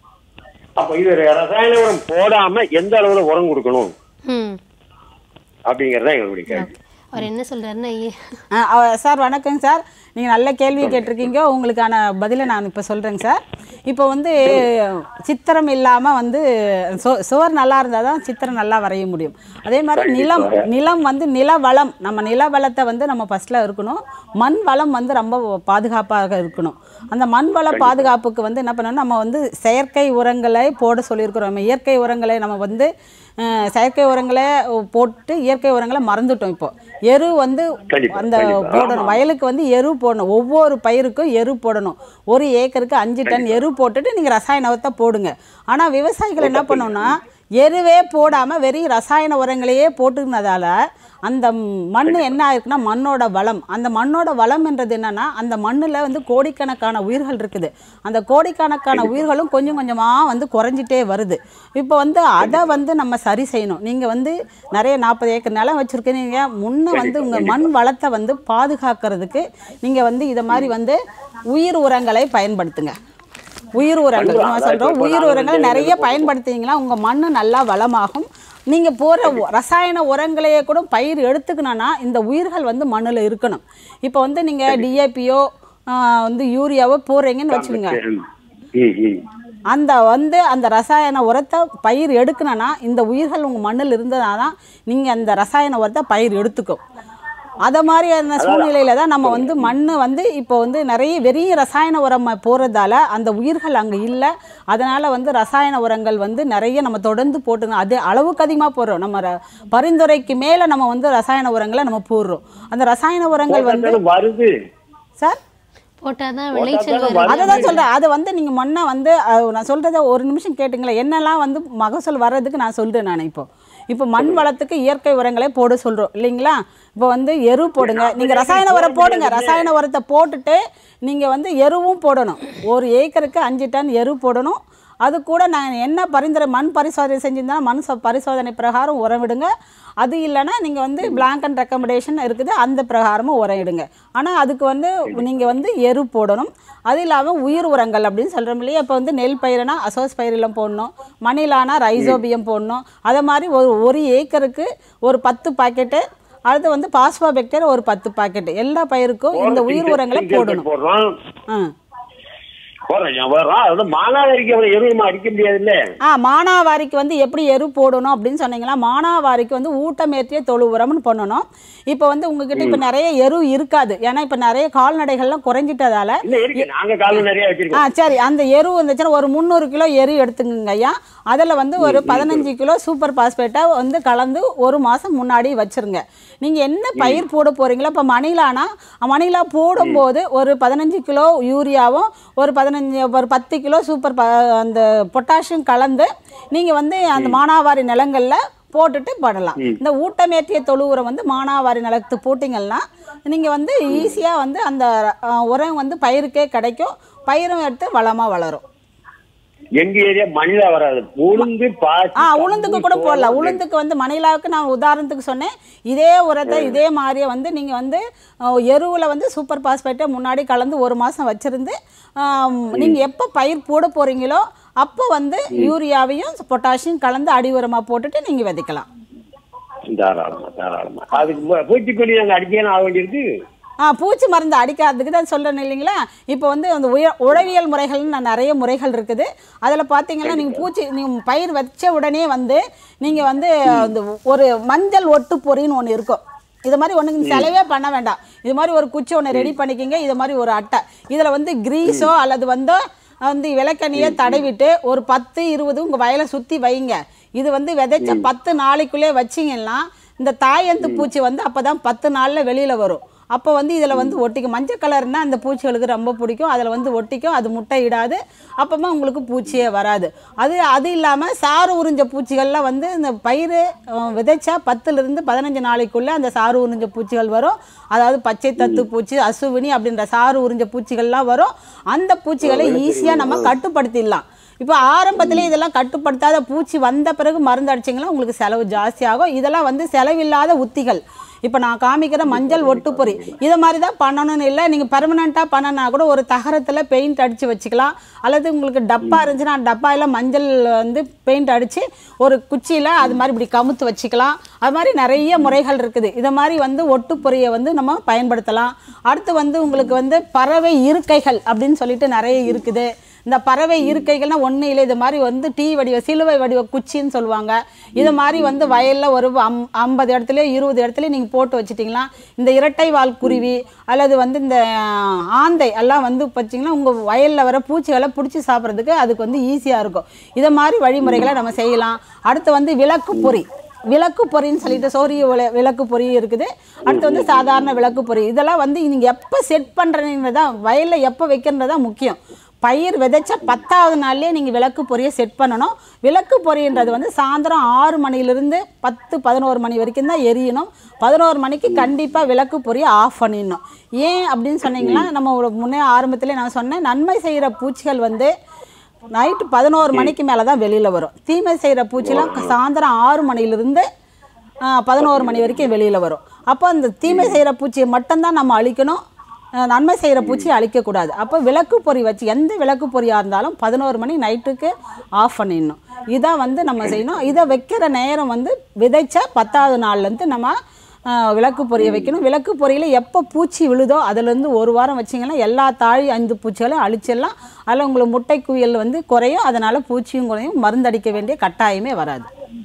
அப்ப இது ரசாயன உரம் போடாம எந்த அளவுல உரம் கொடுக்கணும் ம் அப்படிங்கறத எங்களுடைய கேள்வி அவர் என்ன சொல்றாருன்னா ஏ- ஆ, அவ- சார் வணக்கங்க சார் நீங்கள் நல்ல கேள்வி கேட்டிருக்கீங்க உங்களுக்கான பதிலை நான் இப்போ சொல்கிறேங்க சார் இப்போ வந்து சித்திரம் இல்லாமல் வந்து சு சுவர் நல்லா இருந்தால் தான் சித்திரம் நல்லா வரைய முடியும் அதே மாதிரி நிலம் நிலம் வந்து நில வளம் நம்ம நில வளத்தை வந்து நம்ம ஃபஸ்ட்டில் இருக்கணும் மண் வளம் வந்து ரொம்ப பாதுகாப்பாக இருக்கணும் அந்த மண் வள பாதுகாப்புக்கு வந்து என்ன பண்ணணும் நம்ம வந்து செயற்கை உரங்களை போட சொல்லியிருக்கிறோம் நம்ம இயற்கை உரங்களை நம்ம வந்து அஹ், செயற்கை உரங்களை போட்டு இயற்கை உரங்களை மறந்துட்டோம் இப்போ எரு வந்து கண்டிப்பா, அந்த கண்டிப்பா. போடணும் வயலுக்கு வந்து எரு போடணும் ஒவ்வொரு பயிருக்கும் எரு போடணும் ஒரு ஏக்கருக்கு அஞ்சு டன் எரு போட்டுட்டு நீங்கள் ரசாயன உரத்தை போடுங்க ஆனால் விவசாயிகள் என்ன பண்ணோம்னா எருவே போடாமல் வெறும் ரசாயன உரங்களையே போட்டுனதால அந்த மண் என்ன ஆயிருக்குன்னா மண்ணோட வளம் அந்த மண்ணோட வளம் என்றது என்னன்னா அந்த மண்ணில் வந்து கோடிக்கணக்கான உயிர்கள் இருக்குது அந்த கோடிக்கணக்கான உயிர்களும் கொஞ்சம் கொஞ்சமாக வந்து குறைஞ்சிட்டே வருது இப்போ வந்து அதை வந்து நம்ம சரி செய்யணும் நீங்கள் வந்து நிறைய நாற்பது ஏக்கர் நிலம் வச்சுருக்கீங்க முன்ன வந்து உங்கள் மண் வளத்தை வந்து பாதுகாக்கிறதுக்கு நீங்கள் வந்து இதை மாதிரி வந்து உயிர் உரங்களை பயன்படுத்துங்க உயிர் உரங்கள் கண்டிப்பா. நம்ம அதான் சொல்கிறோம் இப்ப உயிர் நான் உரங்களை வந்து நிறைய பயன்படுத்தினீங்கன்னா உங்கள் மண் நல்லா வளமாகும் நீங்கள் போகிற ரசாயன உரங்களையே கூட பயிர் எடுத்துக்கணும்னா இந்த உயிர்கள் வந்து மண்ணில் இருக்கணும் இப்போ வந்து நீங்கள் டிஏபியோ வந்து யூரியாவோ போடுறீங்கன்னு வச்சுக்கோங்க ம், ம், ம். அந்த வந்து அந்த ரசாயன உரத்தை பயிர் எடுக்கணும்னா இந்த உயிர்கள் உங்கள் மண்ணில் இருந்ததுனா தான் நீங்கள் அந்த ரசாயன உரத்தை பயிர் எடுத்துக்கும் அதை மாதிரியான சூழ்நிலையில தான் நம்ம வந்து மண் வந்து இப்போ வந்து நிறைய வெறிய ரசாயன உரம் போடுறதால அந்த உயிர்கள் அங்கே இல்லை அதனால் வந்து ரசாயன உரங்கள் வந்து நிறைய நம்ம தொடர்ந்து போட்டுங்க அது அளவுக்கு அதிகமாக போடுறோம் நம்ம ர- பரிந்துரைக்கு மேலே நம்ம வந்து ரசாயன உரங்களை நம்ம போடுறோம் அந்த ரசாயன உரங்கள் வந்து போட்டாத்தானே வருது சார் போட்டாதான் விளைச்சல் போட்டாதான் வரும் அதை தான் சொல்கிறேன் அது வந்து நீங்கள் முன்ன வந்து அஹ், நான் சொல்கிறத ஒரு நிமிஷம் கேட்டுங்களேன் என்னெல்லாம் வந்து மகசூல் வர்றதுக்கு நான் சொல்கிறேன் நான் இப்போ இப்போ மண் வளத்துக்கு இயற்கை உரங்களை போட சொல்கிறோம் இல்லைங்களா இப்போ வந்து எரு போடுங்க நீங்கள் ரசாயன உரம் போடுங்க ரசாயன உரத்தை போட்டுட்டு நீங்கள் வந்து எருவும் போடணும் ஒரு ஏக்கருக்கு அஞ்சு டன் எரு போடணும் அது கூட நான் என்ன பரிந்துரை மண் பரிசோதனை செஞ்சிருந்தா மண் ச- பரிசோதனை பிரகாரம் உரம் விடுங்க அது இல்லைன்னா நீங்கள் வந்து பிளாங்க் அண்ட் ரெக்கமெண்டேஷன் இருக்குது அந்த பிரகாரமும் உரம் இடுங்க ஆனால் அதுக்கு வந்து நீங்கள் வந்து எரு போடணும் அது இல்லாமல் உயிர் உரங்கள் அப்படின்னு சொல்கிறோம் இல்லையா இப்போ வந்து நெல் பயிர்னா அசோஸ் பயிரிலம் போடணும் மணிலானா ரைசோபியம் போடணும் அதை மாதிரி ஒரு ஒரு ஏக்கருக்கு ஒரு பத்து பாக்கெட்டு அடுத்து வந்து பாஸ்போபெக்டர் ஒரு பத்து பாக்கெட் எல்லா பயிருக்கும் இந்த உயிர் உரங்களை போடணும் போடுறோம் ஆ போடுறோம் வர்றோம் அது மானாவாரிக்கு அவ்வளவு எருவுமா அடிக்க முடியாதுல்ல ஆ மானாவாரிக்கு வந்து எப்படி எரு போடணும் அப்படின்னு சொன்னீங்களா மானாவாரிக்கு வந்து ஊட்டமேற்றிய தொழு உரம்னு பண்ணணும் இப்போ வந்து உங்ககிட்ட இப்போ நிறைய எரு இருக்காது ஏன்னா இப்போ நிறைய கால்நடைகள்லாம் குறைஞ்சிட்டதால இல்ல இருக்கு நாங்க காலம் நிறைய ஆ வச்சிருக்கோம் சரி அந்த எரு இருந்துச்சுன்னா ஒரு முந்நூறு கிலோ எரு எடுத்துக்கங்க ஐயா அதில் வந்து ஒரு பதினஞ்சு கிலோ சூப்பர் பாஸ்பேட்டை வந்து கலந்து ஒரு மாதம் முன்னாடி வச்சிருங்க நீங்கள் என்ன பயிர் போட போகிறீங்களோ இப்போ மணிலானா மணிலா போடும்போது ஒரு பதினஞ்சு கிலோ யூரியாவும் ஒரு பதினஞ்சு ஒரு பத்து கிலோ சூப்பர் ப அந்த பொட்டாசியம் கலந்து நீங்கள் வந்து அந்த மானாவாரி நிலங்களில் போட்டுட்டு படலாம் இந்த ஊட்டமேற்றிய தொழு உரம் வந்து மானாவாரி நிலத்து போட்டிங்கன்னா நீங்கள் வந்து ஈஸியாக வந்து அந்த அஹ், உரம் வந்து பயிருக்கே கிடைக்கும் பயிரும் எடுத்து வளமாக வளரும் எங்க ஏரியா மண்ணில வராது உளுந்து பாசி ஆ உளுந்துக்கு கூட போடலாம் உளுந்துக்கு வந்து மணிலாவுக்கு நான் உதாரணத்துக்கு சொன்னேன் இதே உரத்தை இதே மாதிரியே வந்து நீங்கள் வந்து அஹ், எருவுல வந்து சூப்பர் பாஸ்பேட்டை முன்னாடி கலந்து ஒரு மாதம் வச்சுருந்து நீங்கள் எப்போ பயிர் போட போகிறீங்களோ அப்போ வந்து யூரியாவையும் பொட்டாசியம் கலந்து அடி உரமாக போட்டுட்டு நீங்கள் விதைக்கலாம் தாராளமா தாராளமா அதுக்கு மு- பூச்சிக்கொல்லி நாங்க அடிக்கணும் ஆக வேண்டியிருக்கு ஆ பூச்சி மருந்து அடிக்காததுக்கு தான் சொல்கிறேன் இல்லைங்களா இப்போ வந்து அந்த உய உழவியல் முறைகள்னு நான் நிறைய முறைகள் இருக்குது அதில் பார்த்தீங்கன்னா நீங்கள் பூச்சி நீங்கள் பயிர் வச்ச உடனே வந்து நீங்கள் வந்து அந்த ஒரு மஞ்சள் ஒட்டு பொறின்னு ஒன்று இருக்கும் இது மாதிரி ஒன்று செலவே பண்ண வேண்டாம் இது மாதிரி ஒரு குச்சி ஒன்று ரெடி பண்ணிக்கிங்க இது மாதிரி ஒரு அட்டை இதில் வந்து கிரீஸோ அல்லது வந்து வந்து விளக்கெண்ணியை தடவிட்டு ஒரு பத்து இருபது உங்கள் வயலை சுற்றி வைங்க இது வந்து விதைச்ச பத்து நாளைக்குள்ளே வச்சிங்கன்னா இந்த தாயந்து பூச்சி வந்து அப்போ தான் பத்து நாளில் வெளியில் வரும் அப்போ வந்து இதில் வந்து ஒட்டிக்கும் மஞ்சள் கலர்னா அந்த பூச்சிகளுக்கு ரொம்ப பிடிக்கும் அதில் வந்து ஒட்டிக்கும் அது முட்டை இடாது அப்பமா உங்களுக்கு பூச்சியே வராது அது அது இல்லாமல் சாறு உறிஞ்ச பூச்சிகள்லாம் வந்து இந்த பயிர் அஹ், விதைச்சா பத்துலேருந்து பதினஞ்சு நாளைக்குள்ளே அந்த சாறு உறிஞ்ச பூச்சிகள் வரும் அதாவது பச்சை தத்து பூச்சி அசுவினி அப்படின்ற சாறு உறிஞ்ச பூச்சிகள்லாம் வரும் அந்த பூச்சிகளை ஈஸியாக நம்ம கட்டுப்படுத்திடலாம் இப்போ ஆரம்பத்திலே இதெல்லாம் கட்டுப்படுத்தாத பூச்சி வந்த பிறகு மருந்து அடிச்சிங்கன்னா உங்களுக்கு செலவு ஜாஸ்தியாகும் இதெல்லாம் வந்து செலவில்லாத உத்திகள் இப்போ நான் காமிக்கிற மஞ்சள் ஒட்டுப்பொறி இதை மாதிரி தான் பண்ணணும்னு இல்லை நீங்கள் பெர்மனண்ட்டாக பண்ணனா கூட ஒரு தகரத்தில் பெயிண்ட் அடித்து வச்சுக்கலாம் அல்லது உங்களுக்கு டப்பா இருந்துச்சுன்னா டப்பாயில் மஞ்சள் வந்து பெயிண்ட் அடித்து ஒரு குச்சியில் அது மாதிரி இப்படி கமுத்து வச்சுக்கலாம் அது மாதிரி நிறைய முறைகள் இருக்குது இதை மாதிரி வந்து ஒட்டுப்பொறியை வந்து நம்ம பயன்படுத்தலாம் அடுத்து வந்து உங்களுக்கு வந்து பறவை இருக்கைகள் அப்படின்னு சொல்லிட்டு நிறைய இருக்குது இந்த பறவை இருக்கைகள்னா ஒன்றும் இல்லை இது மாதிரி வந்து டீ வடிவ சிலுவை வடிவ குச்சின்னு சொல்லுவாங்க இது மாதிரி வந்து வயலில் ஒரு அம் ஐம்பது இடத்துலையோ இருபது இடத்துலையோ நீங்கள் போட்டு வச்சிட்டிங்களா இந்த இரட்டை வால் குருவி அல்லது வந்து இந்த ஆந்தை எல்லாம் வந்து வச்சிங்கன்னா உங்கள் வயலில் வர பூச்சிகளை பிடிச்சி சாப்பிட்றதுக்கு அதுக்கு வந்து ஈஸியாக இருக்கும் இதை மாதிரி வழிமுறைகளை நம்ம செய்யலாம் அடுத்து வந்து விளக்கு பொறி விளக்கு பொறின்னு சொல்லிட்டு சோரிய விள- விளக்கு பொறி இருக்குது அடுத்து வந்து சாதாரண விளக்கு பொறி இதெல்லாம் வந்து நீங்கள் எப்போ செட் பண்ணுறீங்கிறது தான் வயலில் எப்போ வைக்கிறது தான் முக்கியம் பயிர் விதைச்ச பத்தாவது நாள்லயே நீங்கள் விளக்கு பொரியை செட் பண்ணணும் விளக்கு பொரின்றது வந்து சாயந்தரம் ஆறு மணிலிருந்து பத்து பதினோரு மணி வரைக்கும் தான் எரியணும் பதினோரு மணிக்கு கண்டிப்பாக விளக்கு பொரியை ஆஃப் பண்ணிடணும் ஏன் அப்படின்னு சொன்னீங்கன்னா நம்ம ஒரு முன்னே ஆரம்பத்திலே நான் சொன்னேன் நன்மை செய்கிற பூச்சிகள் வந்து நைட்டு பதினோரு மணிக்கு மேலே தான் வெளியில் வரும் தீமை செய்கிற பூச்சிலாம் சாயந்தரம் ஆறு மணிலிருந்து பதினோரு மணி வரைக்கும் வெளியில் வரும் அப்போ அந்த தீமை செய்கிற பூச்சியை மட்டும்தான் நம்ம அழிக்கணும் அஹ், நன்மை செய்கிற பூச்சியை அழிக்கக்கூடாது அப்போ விளக்கு பொறி வச்சு எந்த விளக்கு பொறியாக இருந்தாலும் பதினோரு மணி நைட்டுக்கு ஆஃப் பண்ணிடணும் இதான் வந்து நம்ம செய்யணும் இதை வைக்கிற நேரம் வந்து விதைச்ச பத்தாவது நாள்லேருந்து நம்ம அஹ், விளக்கு பொரிய வைக்கணும் விளக்கு பொரியில் எப்போ பூச்சி விழுதோ அதுலேருந்து ஒரு வாரம் வச்சிங்கன்னா எல்லா தாழி ஐந்து பூச்சிகளையும் அழிச்சிடலாம் அதில் உங்களுக்கு முட்டை குவியல் வந்து குறையும் அதனால் பூச்சியும் குறையும் மருந்தடிக்க வேண்டிய கட்டாயமே வராது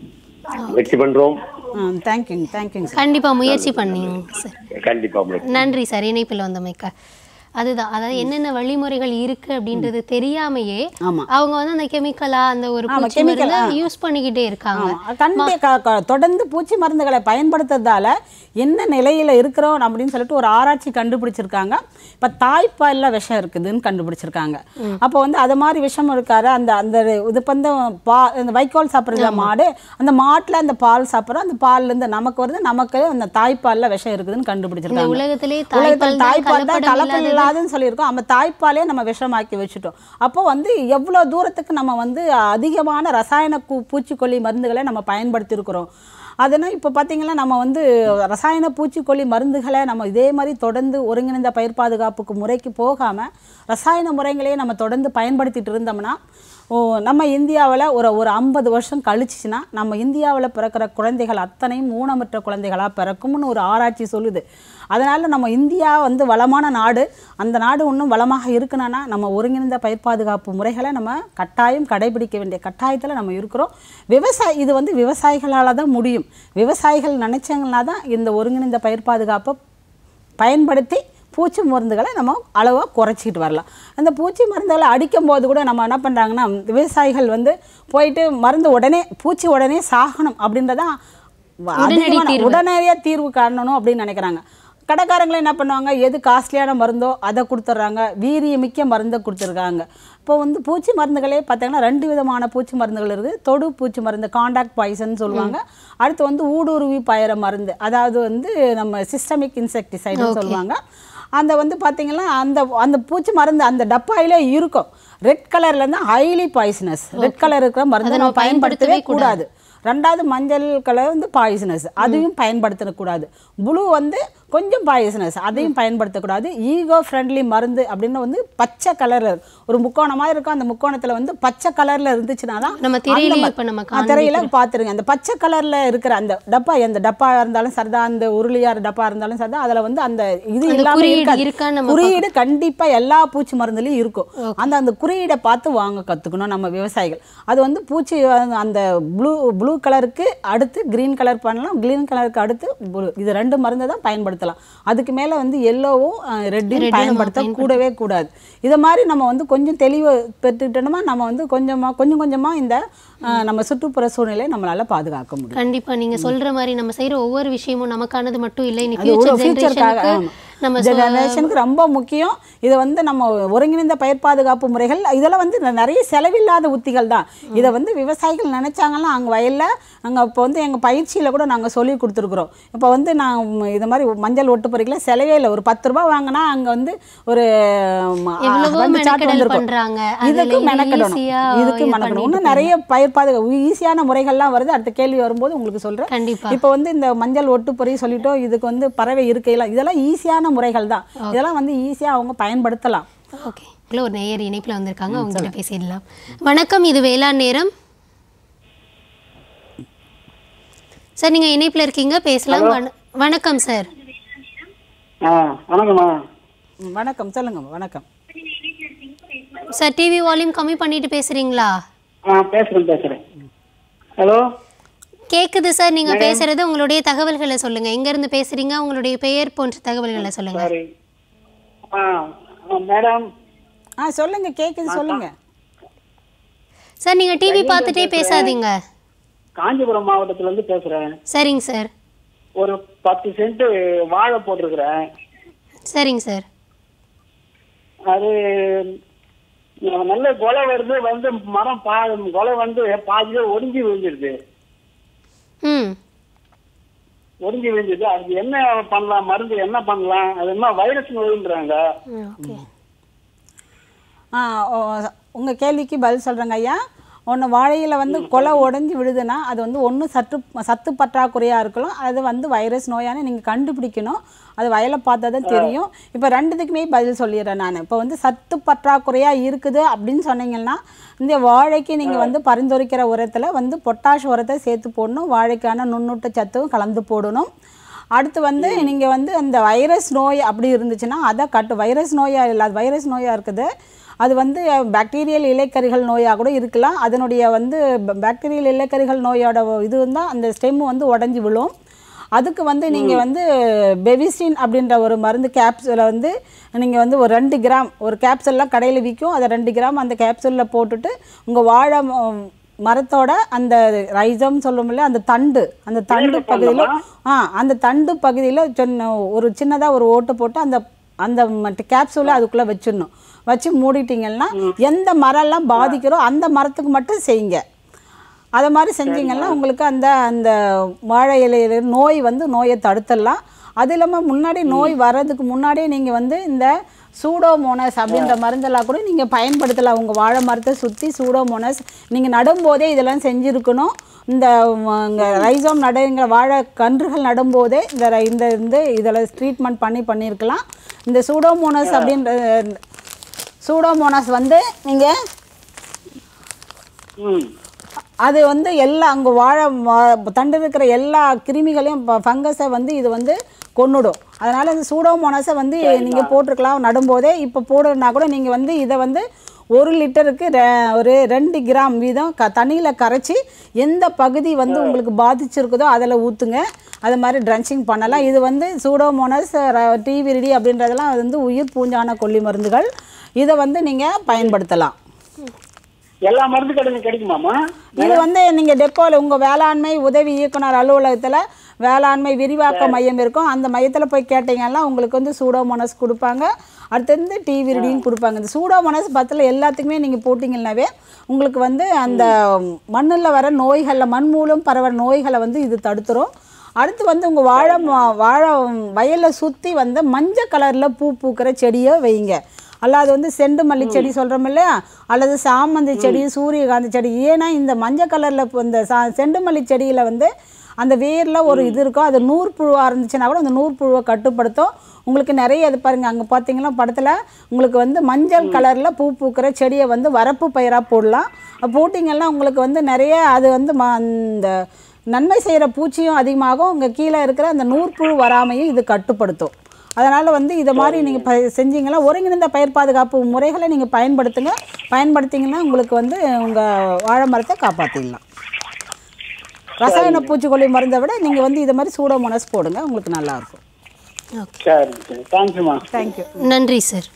முயற்சி பண்றோம் தேங்க்யூங்க தேங்க்யூங்க சார் கண்டிப்பா முயற்சி பண்ணீங்க சார் கண்டிப்பா முயற்சி நன்றி சார் இணைப்பில் வந்தமைக்கா அதுதான் அதாவது என்னென்ன வழிமுறைகள் இருக்கு அப்படின்றது தெரியாமையே ஆமா. அவங்க வந்து அந்த கெமிக்கலா அந்த ஒரு ஆமா, பூச்சி chemical, மருந்தை யூஸ் பண்ணிக்கிட்டே இருக்காங்க கண்டிப்பாக தொடர்ந்து பூச்சி மருந்துகளை பயன்படுத்துறதால என்ன நிலையில் இருக்கிறோம் அப்படின்னு சொல்லிட்டு ஒரு ஆராய்ச்சி கண்டுபிடிச்சிருக்காங்க இப்போ தாய்ப்பாலில் விஷம் இருக்குதுன்னு கண்டுபிடிச்சிருக்காங்க அப்போ வந்து அது மாதிரி விஷம் இருக்காரு அந்த அந்த இது வந்து பா இந்த வைக்கோல் சாப்பிட்றதுல மாடு அந்த மாட்டில் அந்த பால் சாப்பிட்றோம் அந்த பால்லேருந்து நமக்கு வருது நமக்கு அந்த தாய்ப்பாலில் விஷம் இருக்குதுன்னு இந்த கண்டுபிடிச்சிருக்காங்க உலகத்திலே உலகத்தில் தாய்ப்பால் தான் தாய்ப்பால் தான் கலப்படம் கலப்படம் இல்லாதது இல்லாதுன்னு சொல்லியிருக்கோம் அந்த தாய்ப்பாலே நம்ம விஷமாக்கி வச்சுட்டோம் அப்போ வந்து எவ்வளோ தூரத்துக்கு நம்ம வந்து அதிகமான ரசாயன பூ- பூச்சிக்கொல்லி மருந்துகளை நம்ம பயன்படுத்தியிருக்கிறோம் அதனால் இப்போ பார்த்தீங்கன்னா நம்ம வந்து ரசாயன பூச்சிக்கொல்லி மருந்துகளை நம்ம இதே மாதிரி தொடர்ந்து ஒருங்கிணைந்த பயிர் பாதுகாப்புக்கு முறைக்கு போகாமல் ரசாயன முறைகளையே நம்ம தொடர்ந்து பயன்படுத்திட்டு இருந்தோம்னா ஓ நம்ம இந்தியாவில் ஒரு ஒரு ஐம்பது வருஷம் கழிச்சிச்சுன்னா நம்ம இந்தியாவில் பிறக்கிற குழந்தைகள் அத்தனையும் ஊனமற்ற குழந்தைகளாக பிறக்கும்னு ஒரு ஆராய்ச்சி சொல்லுது அதனால் நம்ம இந்தியா வந்து வளமான நாடு அந்த நாடு இன்னும் வளமாக இருக்கணும்னா நம்ம ஒருங்கிணைந்த பயிர் பாதுகாப்பு முறைகளை நம்ம கட்டாயம் கடைபிடிக்க வேண்டிய கட்டாயத்தில் நம்ம இருக்கிறோம் விவசாய இது வந்து விவசாயிகளால் தான் முடியும் விவசாயிகள் நினைச்சாங்கன்னா தான் இந்த ஒருங்கிணைந்த பயிர் பாதுகாப்பை பயன்படுத்தி பூச்சி மருந்துகளை நம்ம அளவாக குறைச்சிக்கிட்டு வரலாம் அந்த பூச்சி மருந்துகளை அடிக்கும் போது கூட நம்ம என்ன பண்ணுறாங்கன்னா விவசாயிகள் வந்து போயிட்டு மருந்து உடனே பூச்சி உடனே சாகணும் அப்படின்றதான் அதிகமான உடனடியாக தீர்வு காணணும் அப்படின்னு நினைக்கிறாங்க கடைக்காரங்களும் என்ன பண்ணுவாங்க எது காஸ்ட்லியான மருந்தோ அதை கொடுத்துட்றாங்க வீரியமிக்க மருந்தை கொடுத்துருக்காங்க இப்போ வந்து பூச்சி மருந்துகளே பார்த்தீங்கன்னா ரெண்டு விதமான பூச்சி மருந்துகள் இருக்குது தொடு பூச்சி மருந்து காண்டாக்ட் பாய்சன் சொல்லுவாங்க அடுத்து வந்து ஊடுருவி பயிர மருந்து அதாவது வந்து நம்ம சிஸ்டமிக் இன்செக்டிசைடுன்னு சொல்லுவாங்க அந்த வந்து பார்த்தீங்கன்னா அந்த அந்த பூச்சி மருந்து அந்த டப்பாயிலே இருக்கும் ரெட் கலர்ல இருந்து ஹைலி பாய்சனஸ் ரெட் கலர் இருக்கிற மருந்து நம்ம பயன்படுத்தவே கூடாது ரெண்டாவது மஞ்சள் கலர் வந்து பாய்சனஸ் அதையும் பயன்படுத்தக்கூடாது ப்ளூ வந்து கொஞ்சம் பாய்சனஸ் அதையும் பயன்படுத்தக்கூடாது ஈகோ ஃப்ரெண்ட்லி மருந்து அப்படின்னு வந்து பச்சை கலரில் ஒரு முக்கோணமாக இருக்கும் அந்த முக்கோணத்தில் வந்து பச்சை கலரில் இருந்துச்சுன்னா தான் நம்ம அந்த திரையிலேயே ம- இப்ப நம்ம ஆ, திரையில பார்த்துருங்க அந்த பச்சை கலர்ல இருக்கிற அந்த டப்பா எந்த டப்பா இருந்தாலும் சரிதான் அந்த உருளியார் டப்பா இருந்தாலும் சரிதான் அதுல வந்து அந்த இது அந்த இல்லாம குறியீடு இருக்காது. இருக்கான்னு நம்ம குறியீடு கண்டிப்பா எல்லா பூச்சி மருந்துலயும் இருக்கும் அந்த அந்த குறியீடை பார்த்து வாங்க கத்துக்கணும் நம்ம விவசாயிகள் அது வந்து பூச்சி வந்து அந்த ப்ளூ ப்ளூ கலருக்கு அடுத்து கிரீன் கலர் பண்ணலாம் கிரீன் கலருக்கு அடுத்து blue. இது ரெண்டு மருந்தை தான் பயன்படுத்தலாம் அதுக்கு மேல வந்து எல்லோவும் ரெட்டும் பயன்படுத்த கூடவே கூடாது இதை மாதிரி நம்ம வந்து கொஞ்சம் தெளிவு பெற்றுட்டோம்னா நம்ம வந்து கொஞ்சமா கொஞ்சம் கொஞ்சமா இந்த அஹ், நம்ம சுற்றுப்புற சூழ்நிலையை நம்மளால பாதுகாக்க முடியும் கண்டிப்பா நீங்க சொல்ற மாதிரி நம்ம செய்யற ஒவ்வொரு விஷயமும் நமக்கானது மட்டும் இல்லை இனி அது ஒரு ஃபியூச்சர் ஃபியூச்சருக்காக ஜெனரேஷனுக்கு நம்ம சொ- ஜெனரேஷனுக்கு ரொம்ப முக்கியம் இது வந்து நம்ம ஒருங்கிணைந்த பயிர் பாதுகாப்பு முறைகள் இதெல்லாம் வந்து ந- நிறைய செலவில்லாத உத்திகள் தான் இதை வந்து விவசாயிகள் நினைச்சாங்கன்னா அங்கே வயல்ல அங்கே இப்போ வந்து எங்கள் பயிற்சியில் கூட நாங்கள் சொல்லி கொடுத்துருக்குறோம் இப்போ வந்து நான் ம், இது மாதிரி மஞ்சள் ஒட்டு பொறிக்கல செலவே இல்லை ஒரு பத்து ரூபாய் வாங்கினா அங்கே வந்து ஒரு ம், ஆ, எவ்வளவோ ரெண்டு சாட் மெனக்கெடல் வந்திருக்கும் பண்றாங்க. அதுல இதுக்கு இது மெனக்கெடணும் easy-ஆ இதுக்கு இது மெனக்கெடணும் பண்ணிட்டு இன்னும் நிறைய பயிர் பாதுகாப்பு ஈஸியான முறைகள்லாம் வருது அடுத்த கேள்வி வரும்போது உங்களுக்கு சொல்கிறேன் கண்டிப்பா இப்போ வந்து இந்த மஞ்சள் ஒட்டுப்பொறி சொல்லிட்டோம் இதுக்கு வந்து பறவை இருக்கையெல்லாம் இதெல்லாம் ஈஸியான முறைகள் தான் இதெல்லாம் வந்து ஈஸியாக அவங்க பயன்படுத்தலாம் ஓகே இல்லை ஒரு நேயர் இணைப்புல வந்திருக்காங்க அவங்க கிட்ட பேசிடலாம் வணக்கம் இது வேளாண் நேரம் சார் நீங்க இணைப்புல இருக்கீங்க பேசலாம் வண- வணக்கம் சார் ஆ வணக்கம்மா ம், வணக்கம் சொல்லுங்க வணக்கம் சார் டிவி வால்யூம் கம்மி பண்ணிட்டு பேசுறீங்களா ஆ பேசுறேன் பேசுறேன் ஹலோ கேக்குது சார் நீங்க பேசுறது உங்களுடைய தகவல்களை சொல்லுங்க எங்க இருந்து பேசுறீங்க உங்களுடைய பெயர் போன்ற தகவல்களை சொல்லுங்க சாரி ஆ ஆ, மேடம் ஆ சொல்லுங்க கேக்குது சொல்லுங்க சார் நீங்க டிவி பார்த்துட்டே பேசாதீங்க காஞ்சிபுரம் மாவட்டத்துல இருந்து பேசுறேன் சரிங்க சார் ஒரு பத்து சென்ட் வாழை போட்டிருக்கிறேன் சரிங்க சார் அது அஹ், நல்ல கொலை வருது வந்து மரம் பா கொலை வந்து பாதியில ஒடிஞ்சு விழுந்துருது ம் ஒடிஞ்சு விழுந்தது அதுக்கு என்ன பண்ணலாம் மருந்து என்ன பண்ணலாம் அது என்ன வைரஸ் நோயின்றாங்க ஓகே ஆ உங்கள் கேள்விக்கு பதில் சொல்கிறேங்க ஐயா ஒன்று வாழையில் வந்து கொலை உடஞ்சி விழுதுன்னா அது வந்து ஒன்று சத்து சத்து பற்றாக்குறையாக இருக்கலாம் அது வந்து வைரஸ் நோயானு நீங்கள் கண்டுபிடிக்கணும் அது வயலை பார்த்தா தான் தெரியும் இப்போ ரெண்டுத்துக்குமே பதில் சொல்லிடுறேன் நான் இப்போ வந்து சத்து பற்றாக்குறையாக இருக்குது அப்படின்னு சொன்னீங்கன்னா இந்த வாழைக்கு நீங்கள் வந்து பரிந்துரைக்கிற உரத்தில் வந்து பொட்டாஷ் உரத்தை சேர்த்து போடணும் வாழைக்கான நுண்ணூட்ட சத்தும் கலந்து போடணும் அடுத்து வந்து நீங்கள் வந்து அந்த வைரஸ் நோய் அப்படி இருந்துச்சுன்னா அதை கட்டு வைரஸ் நோயாக இல்லை அது வைரஸ் நோயாக இருக்குது அது வந்து பாக்டீரியல் இலைக்கரிகள் நோயாக கூட இருக்கலாம் அதனுடைய வந்து பாக்டீரியல் இலைக்கரிகள் நோயோட இது தான் அந்த ஸ்டெம் வந்து உடஞ்சி விழும் அதுக்கு வந்து நீங்கள் வந்து பெவிஸ்டின் அப்படின்ற ஒரு மருந்து கேப்சூலை வந்து நீங்கள் வந்து ஒரு ரெண்டு கிராம் ஒரு கேப்சூல்லாம் கடையில் விற்கும் அதை ரெண்டு கிராம் அந்த கேப்சூலில் போட்டுட்டு உங்கள் வாழை ம- மரத்தோட அந்த ரைசம் சொல்லுமில்ல அந்த தண்டு அந்த தண்டு பகுதியில் ஆ அந்த தண்டு பகுதியில் சின்ன ஒரு சின்னதாக ஒரு ஓட்டு போட்டு அந்த அந்த கேப்சூலை அதுக்குள்ளே வச்சிடணும் வச்சு மூடிட்டீங்கன்னா எந்த மரம்லாம் பாதிக்கிறோ அந்த மரத்துக்கு மட்டும் செய்யுங்க அதை மாதிரி செஞ்சீங்கன்னா உங்களுக்கு அந்த அந்த வாழை இலையில நோய் வந்து நோயை தடுத்துடலாம் அது இல்லாமல் முன்னாடி நோய் வர்றதுக்கு முன்னாடியே நீங்கள் வந்து இந்த சூடோமோனஸ் அப்படின்ற மருந்தெல்லாம் கூட நீங்கள் பயன்படுத்தலாம் உங்கள் வாழை மரத்தை சுற்றி சூடோமோனஸ் நீங்கள் நடும்போதே இதெல்லாம் செஞ்சுருக்கணும் இந்த ரைசோம் நடுங்கிற வாழை கன்றுகள் நடும்போதே இந்த ரை- இந்த இந்த இதில் ட்ரீட்மெண்ட் பண்ணி பண்ணியிருக்கலாம் இந்த சூடோமோனஸ் அப்படின்ற சூடோமோனாஸ் வந்து நீங்கள் ம் அது வந்து எல்லா அங்கே வாழை வா- தண்டு இருக்கிற எல்லா கிருமிகளையும் ஃபங்கஸை வந்து இது வந்து கொன்னுடும் அதனால் இந்த சூடோமோனஸை வந்து நீங்கள் போட்டிருக்கலாம் நடும்போதே இப்போ போடுறதுனா கூட நீங்கள் வந்து இதை வந்து ஒரு லிட்டருக்கு ரெ- ஒரு ரெண்டு கிராம் வீதம் க தண்ணியில் கரைச்சி எந்த பகுதி வந்து உங்களுக்கு பாதிச்சிருக்குதோ அதில் ஊற்றுங்க அது மாதிரி ட்ரென்ச்சிங் பண்ணலாம் இது வந்து சூடோமோனஸ் டிவிரிடி அப்படின்றதெல்லாம் அது வந்து உயிர் பூஞ்சான கொல்லி மருந்துகள் இதை வந்து நீங்கள் பயன்படுத்தலாம் எல்லா மருந்து கடையிலும் கிடைக்குமாமா இது வந்து நீங்கள் டெப்போவில் உங்கள் வேளாண்மை உதவி இயக்குனர் அலுவலகத்தில் வேளாண்மை விரிவாக்க மையம் இருக்கும் அந்த மையத்தில் போய் கேட்டிங்கன்னா உங்களுக்கு வந்து சூடோமோனஸ் கொடுப்பாங்க அடுத்து வந்து டிவிரிடியும் கொடுப்பாங்க இந்த சூடோமோனஸ் பத்தில் எல்லாத்துக்குமே நீங்கள் போட்டிங்கன்னாவே உங்களுக்கு வந்து அந்த மண்ணில் வர நோய்களில் மண் மூலம் பரவ நோய்களை வந்து இது தடுத்துரும் அடுத்து வந்து உங்கள் வாழை ம- வாழை வயலில் சுற்றி வந்து மஞ்சள் கலரில் பூ பூக்கிற செடியை வைங்க அல்லாது வந்து செண்டு மல்லி செடி சொல்கிறோம் இல்லையா அல்லது சாமந்தி செடி சூரியகாந்தி செடி ஏன்னா இந்த மஞ்சள் கலரில் இந்த சா செண்டு மல்லி செடியில் வந்து அந்த வேரில் ஒரு இது இருக்கும் அது நூற்புழுவாக இருந்துச்சுன்னா கூட அந்த நூற்புழுவை கட்டுப்படுத்தும் உங்களுக்கு நிறைய இது பாருங்கள் அங்கே பார்த்தீங்கன்னா படத்தில் உங்களுக்கு வந்து மஞ்சள் கலரில் பூ பூக்கிற செடியை வந்து வரப்பு பயிராக போடலாம் அப்ப போட்டிங்கன்னா உங்களுக்கு வந்து நிறைய அது வந்து ம அந்த நன்மை செய்கிற பூச்சியும் அதிகமாகும் உங்கள் கீழே இருக்கிற அந்த நூற்புழு வராமையும் இது கட்டுப்படுத்தும் அதனால் வந்து இதை மாதிரி நீங்கள் ப செஞ்சீங்கன்னா ஒருங்கிணைந்த பயிர் பாதுகாப்பு முறைகளை நீங்கள் பயன்படுத்துங்க பயன்படுத்திங்கன்னா உங்களுக்கு வந்து உங்கள் வாழை மரத்தை காப்பாற்றிடலாம் ரசாயன பூச்சிக்கொல்லி மருந்தை விட நீங்கள் வந்து இதை மாதிரி சூடோமோனஸ் போடுங்க உங்களுக்கு நல்லாயிருக்கும் ஓகே சரி சரி தேங்க்யூமா தேங்க்யூ நன்றி சார்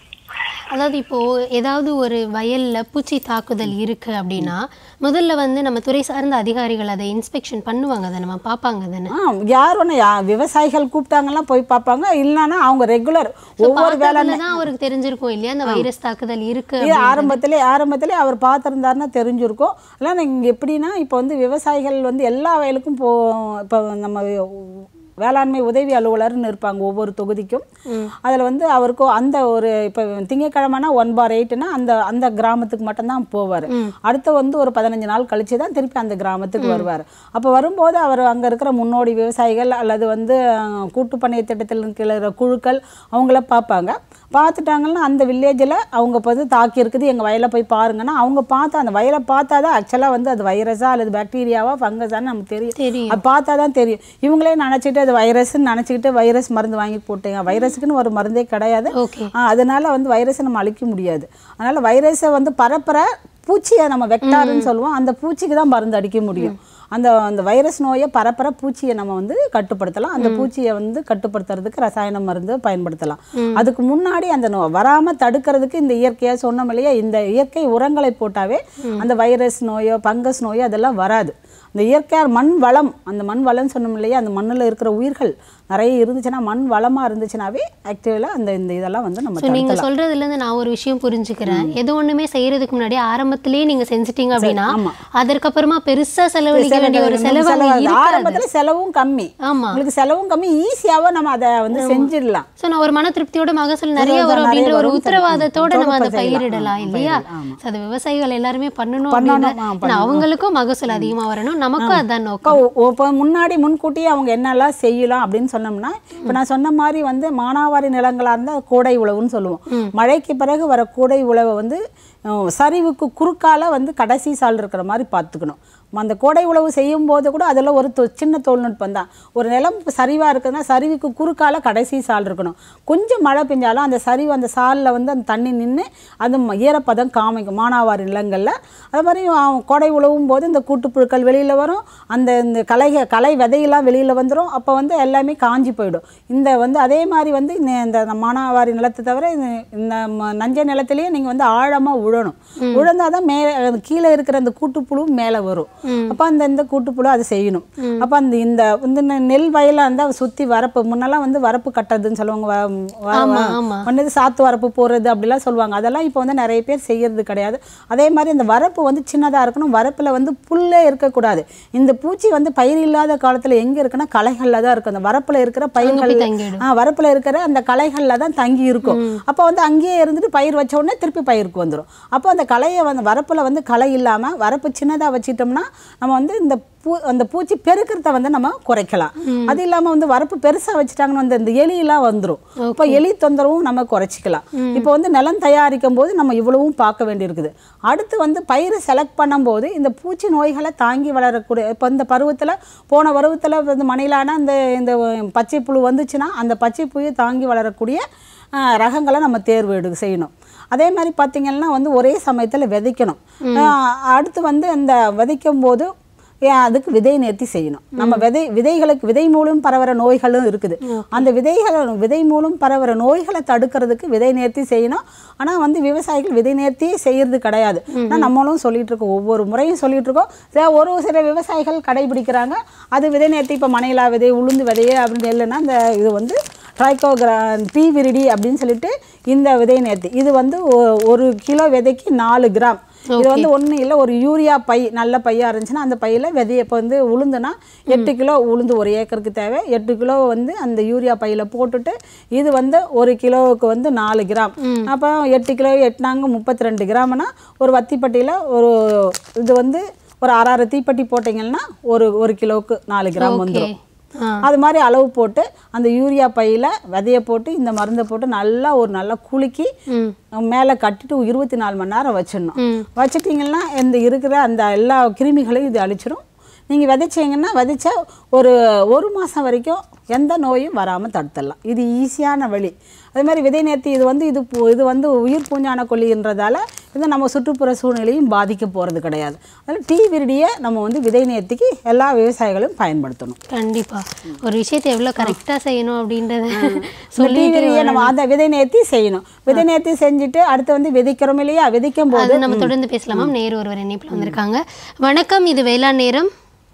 அதாவது இப்போ ஏதாவது ஒரு வயல்ல பூச்சி தாக்குதல் இருக்கு அப்படின்னா முதல்ல வந்து நம்ம துறை சார்ந்த அதிகாரிகள் அதை இன்ஸ்பெக்ஷன் பண்ணுவாங்க அதை நம்ம பார்ப்பாங்க தானே ஆ யார் ஒன்று யா விவசாயிகள் கூப்பிட்டாங்கன்னா போய் பார்ப்பாங்க இல்லைன்னா அவங்க ரெகுலர் ஒவ்வொரு வேலை தான் அவருக்கு தெரிஞ்சிருக்கும் இல்லையா அந்த வைரஸ் தாக்குதல் இருக்கு இது ஆரம்பத்திலே ஆரம்பத்திலே அவர் பார்த்துருந்தாருன்னா தெரிஞ்சிருக்கும் இல்லை நீங்கள் எப்படின்னா இப்போ வந்து விவசாயிகள் வந்து எல்லா வயலுக்கும் போ இப்போ நம்ம வேளாண்மை உதவி அலுவலர்னு இருப்பாங்க ஒவ்வொரு தொகுதிக்கும் அதில் வந்து அவருக்கும் அந்த ஒரு இப்போ திங்கக்கிழமைனா ஒன் பார் எயிட்னா அந்த அந்த கிராமத்துக்கு மட்டும்தான் போவார் அடுத்து வந்து ஒரு பதினஞ்சு நாள் கழிச்சு தான் திருப்பி அந்த கிராமத்துக்கு வருவார் அப்போ வரும்போது அவர் அங்கே இருக்கிற முன்னோடி விவசாயிகள் அல்லது வந்து அஹ், கூட்டுப் பண்ணைய திட்டத்தில் இருக்கிற குழுக்கள் அவங்கள பார்ப்பாங்க பார்த்துட்டாங்கன்னா அந்த வில்லேஜில் அவங்க இப்போ வந்து தாக்கி இருக்குது எங்கள் வயலை போய் பாருங்கன்னா அவங்க பார்த்தா அந்த வயலை பார்த்தா தான் ஆக்சுவலாக வந்து அது வைரஸா அல்லது பாக்டீரியாவா ஃபங்கஸான்னு நமக்கு தெரியும் தெரியும். அது பார்த்தா தான் தெரியும் இவங்களே நினச்சிட்டு அது வைரஸ்ன்னு நினச்சிக்கிட்டு வைரஸ் மருந்து வாங்கி போட்டீங்க வைரஸுக்குன்னு ஒரு மருந்தே கிடையாது ஓகே ஆ, அதனால வந்து வைரஸை நம்ம அழிக்க முடியாது அதனால வைரஸை வந்து பரப்புற பூச்சியை நம்ம வெக்டார்னு சொல்லுவோம் அந்த பூச்சிக்கு தான் மருந்து அடிக்க முடியும் அந்த அந்த வைரஸ் நோயை பரப்புற பூச்சியை நம்ம வந்து கட்டுப்படுத்தலாம் அந்த பூச்சியை வந்து கட்டுப்படுத்துறதுக்கு ரசாயன மருந்து பயன்படுத்தலாம் அதுக்கு முன்னாடி அந்த நோ வராம தடுக்கிறதுக்கு இந்த இயற்கையா சொன்னோம் இல்லையா இந்த இயற்கை உரங்களை போட்டாவே அந்த வைரஸ் நோயோ பங்கஸ் நோயோ அதெல்லாம் வராது அந்த இயற்கையாக மண் வளம் அந்த மண் வளம்னு சொன்னோம் இல்லையா அந்த மண்ணில் இருக்கிற உயிர்கள் நிறைய இருந்துச்சுன்னா மண் வளமா இருந்துச்சுனாவே ஆக்சுவலாக அந்த இந்த இதெல்லாம் வந்து நம்ம ஸோ நீங்க தடுக்கலாம். சொல்றதுல இருந்து நான் ஒரு விஷயம் புரிஞ்சுக்கிறேன் எது ஒண்ணுமே செய்யறதுக்கு முன்னாடி ஆரம்பத்திலேயே நீங்க செஞ்சிட்டீங்க அப்படின்னா ஆமா. அதற்கப்புறமா பெருசா செலவழிக்க வேண்டிய ஒரு செலவு அங்க செலவு இருக்காது ஆரம்பத்தில் செலவும் கம்மி ஆமா உங்களுக்கு செலவும் கம்மி ஈஸியாவும் நம்ம அதை வந்து செஞ்சிடலாம் சோ நான் ஒரு மன திருப்தியோட மகசூல் நிறைய நிறைய வரும் அப்படின்ற ஒரு வரும், சரி. உத்தரவாதத்தோட நம்ம அதை செய்யலாம். பயிரிடலாம் ஆமா, இல்லையா பயிரிடலாம், ஆமா. So அது விவசாயிகள் எல்லாருமே பண்ணணும் பண்ணணும், அப்படின்னு ஆ, ஏன்னா அவங்களுக்கும் மகசூல் அதிகமா வரணும் நமக்கும் அதான் நோக்கம் இப்போ முன்னாடி முன்கூட்டியே அவங்க என்னெல்லாம் செய்யலாம் அப்படின்னு சொன்னோம்னா இப்போ நான் சொன்ன மாதிரி வந்து மானாவாரி நிலங்களா இருந்தால் கோடை உழவுன்னு சொல்லுவோம் மழைக்கு பிறகு வர கோடை உழவை வந்து அஹ், சரிவுக்கு குறுக்கால வந்து கடைசி சால் இருக்கிற மாதிரி பார்த்துக்கணும் அந்த கோடை உழவு செய்யும் போது கூட அதில் ஒரு தொ- சின்ன தொழில்நுட்பம் தான் ஒரு நிலம் சரிவாக இருக்குதுன்னா சரிவுக்கு குறுக்கால கடைசி சால் இருக்கணும் கொஞ்சம் மழை பெஞ்சாலும் அந்த சரிவு அந்த சாலில் வந்து அந்த தண்ணி நின்று அது ம- ஈரப்பதம் காமிக்கும் மானாவாரி நிலங்களில் அது மாதிரி அஹ், கோடை உழவும் போது இந்த கூட்டுப்புழுக்கள் வெளியில் வரும் அந்த இந்த களை களை விதையெல்லாம் வெளியில் வந்துடும் அப்போ வந்து எல்லாமே காஞ்சி போயிடும் இந்த வந்து அதே மாதிரி வந்து இந்த- இந்த மானாவாரி நிலத்தை தவிர இந்த- இந்த ம- நஞ்சை நிலத்திலேயே நீங்கள் வந்து ஆழமாக உழணும் உழந்தால் தான் மேலே கீழே இருக்கிற அந்த கூட்டுப்புழு மேலே வரும் அப்போ அந்த இந்த கூட்டுப்புழு அது செய்யணும் அப்போ அந்த இந்த இந்த நெ- நெல் வயலாக இருந்தால் சுற்றி வரப்பு முன்னெல்லாம் வந்து வரப்பு கட்டுறதுன்னு சொல்லுவாங்க வ- வ- ஆமா, வ- ஆமா. ஒன்று சாத்து வரப்பு போடுறது அப்படிலாம் சொல்லுவாங்க அதெல்லாம் இப்போ வந்து நிறைய பேர் செய்யறது கிடையாது அதே மாதிரி இந்த வரப்பு வந்து சின்னதாக இருக்கணும் வரப்பில் வந்து புல்லே இருக்கக்கூடாது இந்த பூச்சி வந்து பயிர் இல்லாத காலத்தில் எங்கே இருக்குன்னா களைகளில் தான் இருக்கும் அந்த வரப்பில் இருக்கிற பயிர்கள் போய் தங்கிடும். ஆ வரப்பில் இருக்கிற அந்த களைகளில் தான் தங்கி இருக்கும் அப்போ வந்து அங்கேயே இருந்துட்டு பயிர் வச்ச உடனே திருப்பி பயிருக்கு வந்துடும் அப்போ அந்த களையை வந்து வரப்பில் வந்து களை இல்லாமல் வரப்பு சின்னதாக வச்சிட்டோம்னா நம்ம வந்து இந்த பூ அந்த பூச்சி பெருக்கிறத வந்து நம்ம குறைக்கலாம் அது இல்லாமல் வந்து வரப்பு பெருசாக வச்சுட்டாங்கன்னு வந்து இந்த எலியெல்லாம் வந்துடும் இப்போ எலி தொந்தரவும் நம்ம குறைச்சிக்கலாம் இப்போ வந்து நிலம் தயாரிக்கும் போது நம்ம இவ்வளவும் பார்க்க வேண்டியிருக்குது அடுத்து வந்து பயிரை செலக்ட் பண்ணும்போது இந்த பூச்சி நோய்களை தாங்கி வளரக்கூடிய இப்போ இந்த பருவத்தில் போன பருவத்தில் வந்து மணிலான அந்த இந்த பச்சை புழு வந்துச்சுன்னா அந்த பச்சை புழு தாங்கி வளரக்கூடிய ஆஹ், ரகங்களை நம்ம தேர்வு எடு செய்யணும் அதே மாதிரி பார்த்திங்கன்னா வந்து ஒரே சமயத்தில் விதைக்கணும் ஆஹ், அடுத்து வந்து அந்த விதைக்கும் போது ஏன் அதுக்கு விதை நேர்த்தி செய்யணும் நம்ம விதை விதைகளுக்கு விதை மூலம் பரவுற நோய்களும் இருக்குது அந்த விதைகள் விதை மூலம் பரவுற நோய்களை தடுக்கிறதுக்கு விதை நேர்த்தி செய்யணும் ஆனால் வந்து விவசாயிகள் விதை நேர்த்தி செய்யறது கிடையாது ஆனால் நம்மளும் சொல்லிட்டு இருக்கோம் ஒவ்வொரு முறையும் சொல்லிட்டு இருக்கோம் சரி, ஒரு சில விவசாயிகள் கடைபிடிக்கிறாங்க அது விதை நேர்த்தி இப்போ மனையிலா விதை உளுந்து விதையே அப்படின்னு இல்லைன்னா இந்த இது வந்து ட்ரைகோகிரா பி விரிடி அப்படின்னு சொல்லிட்டு இந்த விதை நேர்த்தி இது வந்து ஒ- ஒரு கிலோ விதைக்கு நாலு கிராம் இது வந்து ஒன்றும் இல்லை ஒரு யூரியா பை நல்ல பையாக இருந்துச்சுன்னா அந்த பையில் விதையை இப்போ வந்து உளுந்துனா எட்டு கிலோ உளுந்து ஒரு ஏக்கருக்கு தேவை எட்டு கிலோ வந்து அந்த யூரியா பையில் போட்டுட்டு இது வந்து ஒரு கிலோவுக்கு வந்து நாலு கிராம் அப்போ எட்டு கிலோ எட்டுனாங்க முப்பத்தி ரெண்டு கிராம்னா ஒரு வத்திப்பட்டியில் ஒரு இது வந்து ஒரு அரை அரை தீப்பெட்டி போட்டிங்கன்னா ஒரு ஒரு கிலோவுக்கு நாலு கிராம் வந்துடும் ஆ அது மாதிரி அளவு போட்டு அந்த யூரியா பையில் விதைய போட்டு இந்த மருந்தை போட்டு நல்லா ஒரு நல்லா குலுக்கி மேலே கட்டிட்டு இருபத்தி நாலு மணி நேரம் வச்சிடணும் வச்சிட்டிங்கன்னா இந்த இருக்கிற அந்த எல்லா கிருமிகளையும் இது அழிச்சிடும் நீங்கள் விதைச்சிங்கன்னா விதைச்சா ஒரு ஒரு மாதம் வரைக்கும் எந்த நோயும் வராமல் தடுத்துடலாம் இது ஈஸியான வழி அதே மாதிரி விதை நேர்த்தி இது வந்து இது பூ- இது வந்து உயிர் பூஞ்சான கொல்லின்றதால இது நம்ம சுற்றுப்புற சூழ்நிலையும் பாதிக்க போகிறது கிடையாது அதனால் டீ விரிடியை நம்ம வந்து விதை நேர்த்திக்கு எல்லா விவசாயிகளும் பயன்படுத்தணும் கண்டிப்பா ஒரு விஷயத்தை எவ்வளவு கரெக்டா செய்யணும் அப்படின்றத இந்த சொல்லி டீவிரியை நம்ம அந்த விதை நேர்த்தி செய்யணும் விதை நேர்த்தி செஞ்சுட்டு அடுத்து வந்து விதைக்கிறோம் இல்லையா விதைக்கும் போது அது நம்ம தொடர்ந்து பேசலாமா நேர் ஒருவர் இணைப்புல வந்திருக்காங்க வணக்கம் இது வேளாண் நேரம்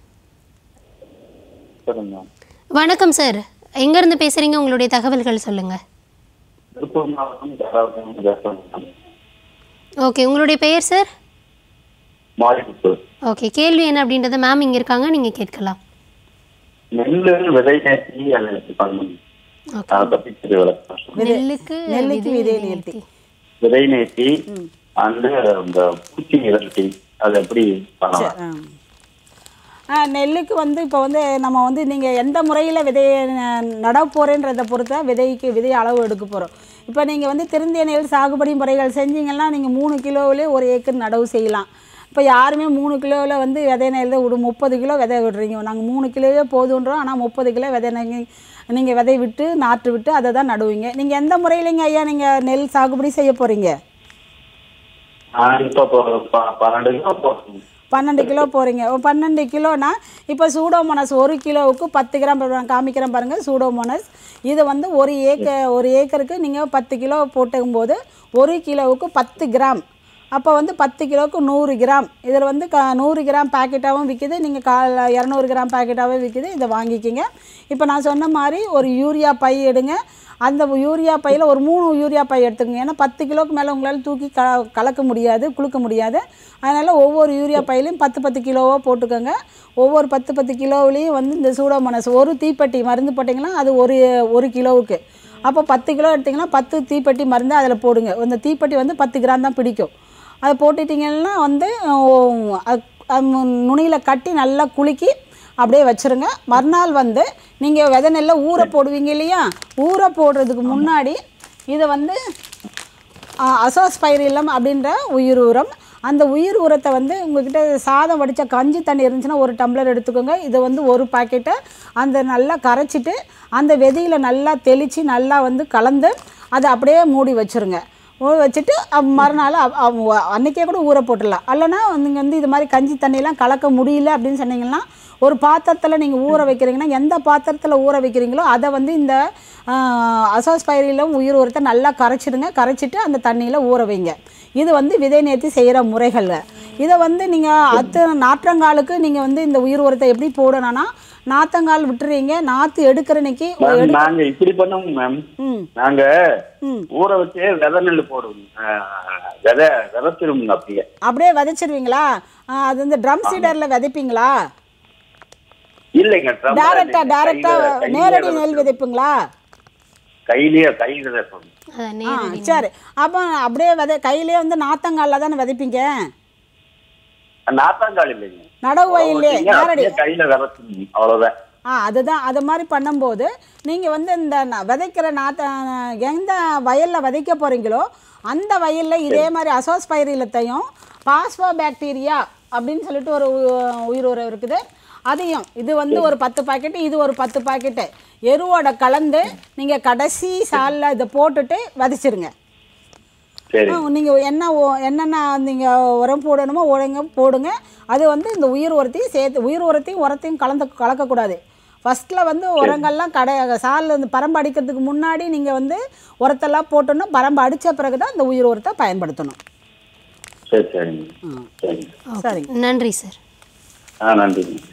சொல்லுங்க வணக்கம் சார் எங்க இருந்து பேசுறீங்க உங்களுடைய தகவல்கள் சொல்லுங்க திருப்பூர் மாவட்டம் தாராபுரம் பேசுறேன் ஓகே உங்களுடைய பெயர் சார் மாரிமுத்து ஓகே கேள்வி என்ன அப்படின்றத மேம் இங்க இருக்காங்க நீங்க கேட்கலாம் நெல்லு விதை நேர்த்தி அதை எப்படி பண்ணணும் ஓகே அதை பத்தி தெரிய விளக்கம் நெல்லுக்கு நெல்லுக்கு விதை நேர்த்தி விதை நேர்த்தி அந்த இந்த பூச்சி நிவர்த்தி அதை எப்படி பண்ணலாம் ஆ. ஆ, நெல்லுக்கு வந்து இப்போ வந்து நம்ம வந்து நீங்கள் எந்த முறையில் விதையை ந- நட போகிறேன்றதை பொறுத்தா விதைக்கு விதை அளவு எடுக்க போகிறோம் இப்போ நீங்கள் வந்து திருந்திய நெல் சாகுபடி முறைகள் செஞ்சீங்கன்னா நீங்கள் மூணு கிலோவிலே ஒரு ஏக்கர் நடவு செய்யலாம் இப்போ யாருமே மூணு கிலோவில் வந்து விதை நெல் விடு முப்பது கிலோ விதை விடுறீங்க நாங்கள் மூணு கிலோவே போதுன்றோம் ஆனால் முப்பது கிலோ விதை நீங்கள் விதை விட்டு நாற்று விட்டு அதை தான் நடுவீங்க நீங்கள் எந்த முறையிலைங்க ஐயா நீங்கள் நெல் சாகுபடி செய்ய போகிறீங்க நான் இப்போ ப- ப- பன்னெண்டு கிலோ போட்டேன் பன்னெண்டு கிலோ போகிறீங்க பன்னெண்டு கிலோனா இப்போ சூடோமோனஸ் ஒரு கிலோவுக்கு பத்து கிராம் இப்ப நான் காமிக்கிறேன் பாருங்கள் சூடோமோனஸ் இது வந்து ஒரு ஏக்க ஒரு ஏக்கருக்கு நீங்கள் பத்து கிலோ போட்டுக்கும்போது ஒரு கிலோவுக்கு பத்து கிராம் அப்போ வந்து பத்து கிலோவுக்கு நூறு கிராம் இதில் வந்து க நூறு கிராம் பாக்கெட்டாகவும் விற்கிது நீங்கள் கா இரநூறு கிராம் பாக்கெட்டாகவும் விற்கிது இதை வாங்கிக்கிங்க இப்போ நான் சொன்ன மாதிரி ஒரு யூரியா பை எடுங்க அந்த யூரியா பையில் ஒரு மூணு யூரியா பை எடுத்துக்கங்க ஏன்னா பத்து கிலோக்கு மேலே உங்களால் தூக்கி க கலக்க முடியாது குலுக்க முடியாது அதனால் ஒவ்வொரு யூரியா பையிலையும் பத்து பத்து கிலோவாக போட்டுக்கோங்க ஒவ்வொரு பத்து பத்து கிலோவிலையும் வந்து இந்த சூடோமோனஸ் ஒரு தீப்பெட்டி மருந்து போட்டிங்கன்னா அது ஒரு ஒரு கிலோவுக்கு அப்போ பத்து கிலோ எடுத்திங்கன்னா பத்து தீப்பெட்டி மருந்து அதில் போடுங்க அந்த தீப்பெட்டி வந்து பத்து கிராம் தான் பிடிக்கும் அதை போட்டுட்டிங்கன்னா வந்து நுனியில் கட்டி நல்லா குலுக்கி அப்படியே வச்சுருங்க மறுநாள் வந்து நீங்கள் விதை நெல்லை ஊற போடுவீங்க இல்லையா ஊற போடுறதுக்கு முன்னாடி இதை வந்து அசோஸ்பைரிலம் அப்படின்ற உயிர் உரம் அந்த உயிர் உரத்தை வந்து உங்ககிட்ட சாதம் வடித்த கஞ்சி தண்ணி இருந்துச்சுன்னா ஒரு டம்ளர் எடுத்துக்கோங்க இதை வந்து ஒரு பாக்கெட்டை அந்த நல்லா கரைச்சிட்டு அந்த விதையில் நல்லா தெளித்து நல்லா வந்து கலந்து அதை அப்படியே மூடி வச்சுருங்க ஊற வச்சுட்டு அப் மறுநாள் அப்- அவ்- அன்னைக்கே கூட ஊற போட்டுடலாம் இல்லைன்னா நீங்கள் வந்து இது மாதிரி கஞ்சி தண்ணியெல்லாம் கலக்க முடியல அப்படின்னு சொன்னீங்கன்னா ஒரு பாத்திரத்தில் நீங்கள் ஊற வைக்கிறீங்கன்னா எந்த பாத்திரத்தில் ஊற வைக்கிறீங்களோ அதை வந்து இந்த அசோஸ்பைரிலும் உயிர் உரத்தை நல்லா கரைச்சிடுங்க கரைச்சிட்டு அந்த தண்ணியில் ஊற வைங்க இது வந்து விதை நேர்த்தி செய்கிற முறைகள் இதை வந்து நீங்கள் அத்து நாற்றங்காலுக்கு நீங்கள் வந்து இந்த உயிர் உரத்தை எப்படி போடணும்னா நாத்தங்கால் விட்டுறீங்க நாற்று எடுக்கிற அன்னைக்கு மேம் நாங்க இப்படி பண்ணுவோம் மேம் ம் நாங்க ம் ஊற வச்சே விதை நெல் போடுவோம் ஆஹ், விதை விதைச்சிருவோங்க அப்படியே அப்படியே விதைச்சிருவீங்களா ஆ, அது வந்து ட்ரம் சீடரில் விதைப்பீங்களா இல்லைங்க drum ல டேரக்டா நீங்க டேரக்டா கையில- கையிலே நேரடி நெல் விதைச்சிருவோம். விதைப்புங்களா கையிலேயே கை விதைப்போம் அதான் ஆ நேரடி சரி அப்போ அப்படியே விதை கையிலே வந்து நாத்தங்காலில் தானே விதைப்பீங்க நாத்தாங்கால் இல்லைங்க நடவு வயல்லே போட்டீங்க, நேரடி அப்படியே கையில விதைச்சிங்க அவ்வளவுதான் ஆ அதுதான் அது மாதிரி பண்ணும்போது நீங்கள் வந்து இந்த ந- விதைக்கிற நாத்த எந்த வயலில் விதைக்க போகிறீங்களோ அந்த வயலில் இதே மாதிரி அசோஸ் பயிரிலத்தையும் பாஸ்போ பாக்டீரியா அப்படின்னு சொல்லிட்டு ஒரு உ- உயிர் உரம் இருக்குது அதையும் இது வந்து ஒரு பத்து பாக்கெட்டு இது ஒரு பத்து பாக்கெட்டு எருவோட கலந்து நீங்கள் கடைசி சாலில் இதை போட்டுட்டு விதைச்சிருங்க சரி நீங்கள் என்ன ஓ- என்னென்ன நீங்கள் உரம் போடணுமோ உரங்க போடுங்க அது வந்து இந்த உயிர் உரத்தையும் சேர்த்து உயிர் உரத்தையும் உரத்தையும் கலந்து கலக்கக்கூடாது ஃபஸ்ட்டில் வந்து உரங்கள்லாம் கடை சாலில் இந்த பரம்பு அடிக்கிறதுக்கு முன்னாடி நீங்கள் வந்து உரத்தெல்லாம் போட்டணும் பரம்பு அடித்த பிறகு தான் இந்த உயிர் உரத்தை பயன்படுத்தணும் சரி சரிங்க சரிங்க சரிங்க நன்றி சார் ஆ நன்றிங்க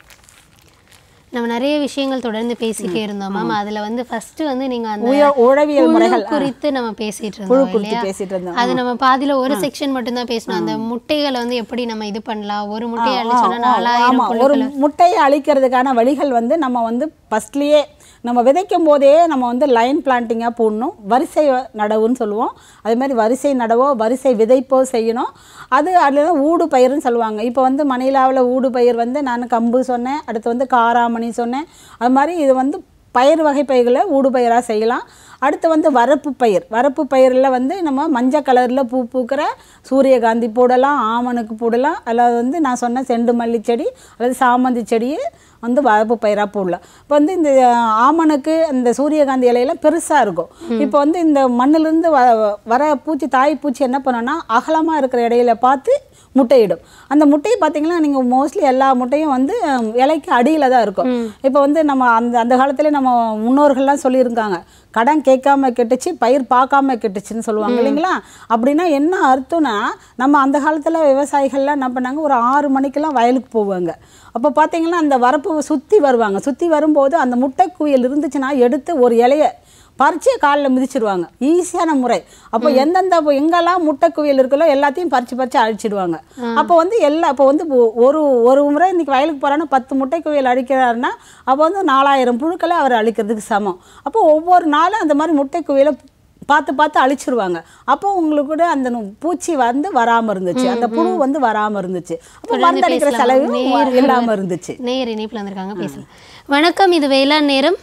நம்ம நிறைய விஷயங்கள் தொடர்ந்து பேசிட்டே இருந்தோம் மேம் அதுல வந்து ஃபர்ஸ்ட் வந்து நீங்க அந்த உய உழவியல் புழு முறைகள் ஆ. குறித்து நம்ம பேசிட்டு புழு இருந்தோம் குறித்து இல்லையா பேசிட்டு இருந்தோம் அது நம்ம பாதியில ஒரு செக்ஷன் மட்டும் தான் பேசணும் அந்த முட்டைகளை வந்து எப்படி நம்ம இது பண்ணலாம் ஒரு முட்டையை அழிச்சோன்னா நாலாயிரம் ஆமாம் ஒரு புழுக்களை முட்டையை அழிக்கிறதுக்கான வழிகள் வந்து நம்ம வந்து ஃபஸ்ட்லேயே நம்ம விதைக்கும் போதே நம்ம வந்து லைன் பிளான்ட்டிங்காக போடணும் வரிசை நடவுன்னு சொல்லுவோம் அதே மாதிரி வரிசை நடவோ வரிசை விதைப்போ செய்யணும் அது அதில் ஊடு பயிர்னு சொல்லுவாங்க இப்போ வந்து மணிலாவில் ஊடு பயிர் வந்து நான் கம்பு சொன்னேன் அடுத்து வந்து காராமணி சொன்னேன் அது மாதிரி இது வந்து பயிர் வகை பயிர்களை ஊடு பயிராக செய்யலாம் அடுத்து வந்து வரப்பு பயிர் வரப்பு பயிரில் வந்து நம்ம மஞ்சள் கலரில் பூ பூக்கிற சூரியகாந்தி போடலாம் ஆமணுக்கு போடலாம் அல்லது வந்து நான் சொன்ன செண்டு மல்லி செடி அல்லது சாமந்தி செடியை வந்து வரப்பு பயிராக போடலாம் இப்போ வந்து இந்த ஆமணுக்கு இந்த சூரியகாந்தி இலையெல்லாம் பெருசாக இருக்கும் இப்போ வந்து இந்த மண்ணிலேருந்து வ வர பூச்சி தாய் பூச்சி என்ன பண்ணோன்னா அகலமாக இருக்கிற இடையில பார்த்து முட்டையிடும் அந்த முட்டையை பார்த்தீங்கன்னா நீங்கள் மோஸ்ட்லி எல்லா முட்டையும் வந்து ஹம், இலைக்கு அடியில் தான் இருக்கும் இப்போ வந்து நம்ம அந்த அந்த காலத்துல நம்ம முன்னோர்கள்லாம் சொல்லியிருக்காங்க கடன் கேட்காம கெட்டுச்சு பயிர் பார்க்காம கெட்டுச்சுன்னு சொல்லுவாங்க இல்லைங்களா அப்படின்னா என்ன அர்த்தம்னா நம்ம அந்த காலத்தில் விவசாயிகள்லாம் என்ன பண்ணாங்க ஒரு ஆறு மணிக்கெல்லாம் வயலுக்கு போவாங்க அப்போ பார்த்தீங்கன்னா அந்த வரப்பு சுற்றி வருவாங்க சுற்றி வரும்போது அந்த முட்டை குயில் இருந்துச்சுன்னா எடுத்து ஒரு இலைய பறிச்சு காலில் மிதிச்சிடுவாங்க ஈஸியான முறை அப்போ எந்தெந்த இப்போ எங்கெல்லாம் முட்டை குவியல் இருக்கோ எல்லாத்தையும் பறிச்சு பறிச்சு அழிச்சிடுவாங்க அப்போ வந்து எல்லா இப்போ வந்து ஒ- ஒரு ஒரு முறை இன்னைக்கு வயலுக்கு போகிறான்னா பத்து முட்டை குவியல் அடிக்கிறாருன்னா அப்போ வந்து நாலாயிரம் புழுக்களை அவர் அழிக்கிறதுக்கு சமம் அப்போ ஒவ்வொரு நாளும் அந்த மாதிரி முட்டை குவியலை பார்த்து பார்த்து அழிச்சிருவாங்க அப்போ உங்களுக்கு கூட அந்த நு- பூச்சி வந்து வராமல் இருந்துச்சு அந்த புழு வந்து வராமல் இருந்துச்சு அப்போ தொடர்ந்து மருந்து அடிக்கிற பேசலாம். செலவு நேர் இல்லாமல் இருந்துச்சு நேர் இணைப்புல வந்திருக்காங்க பேசலாம் வணக்கம் இது வேளாண் நேரம்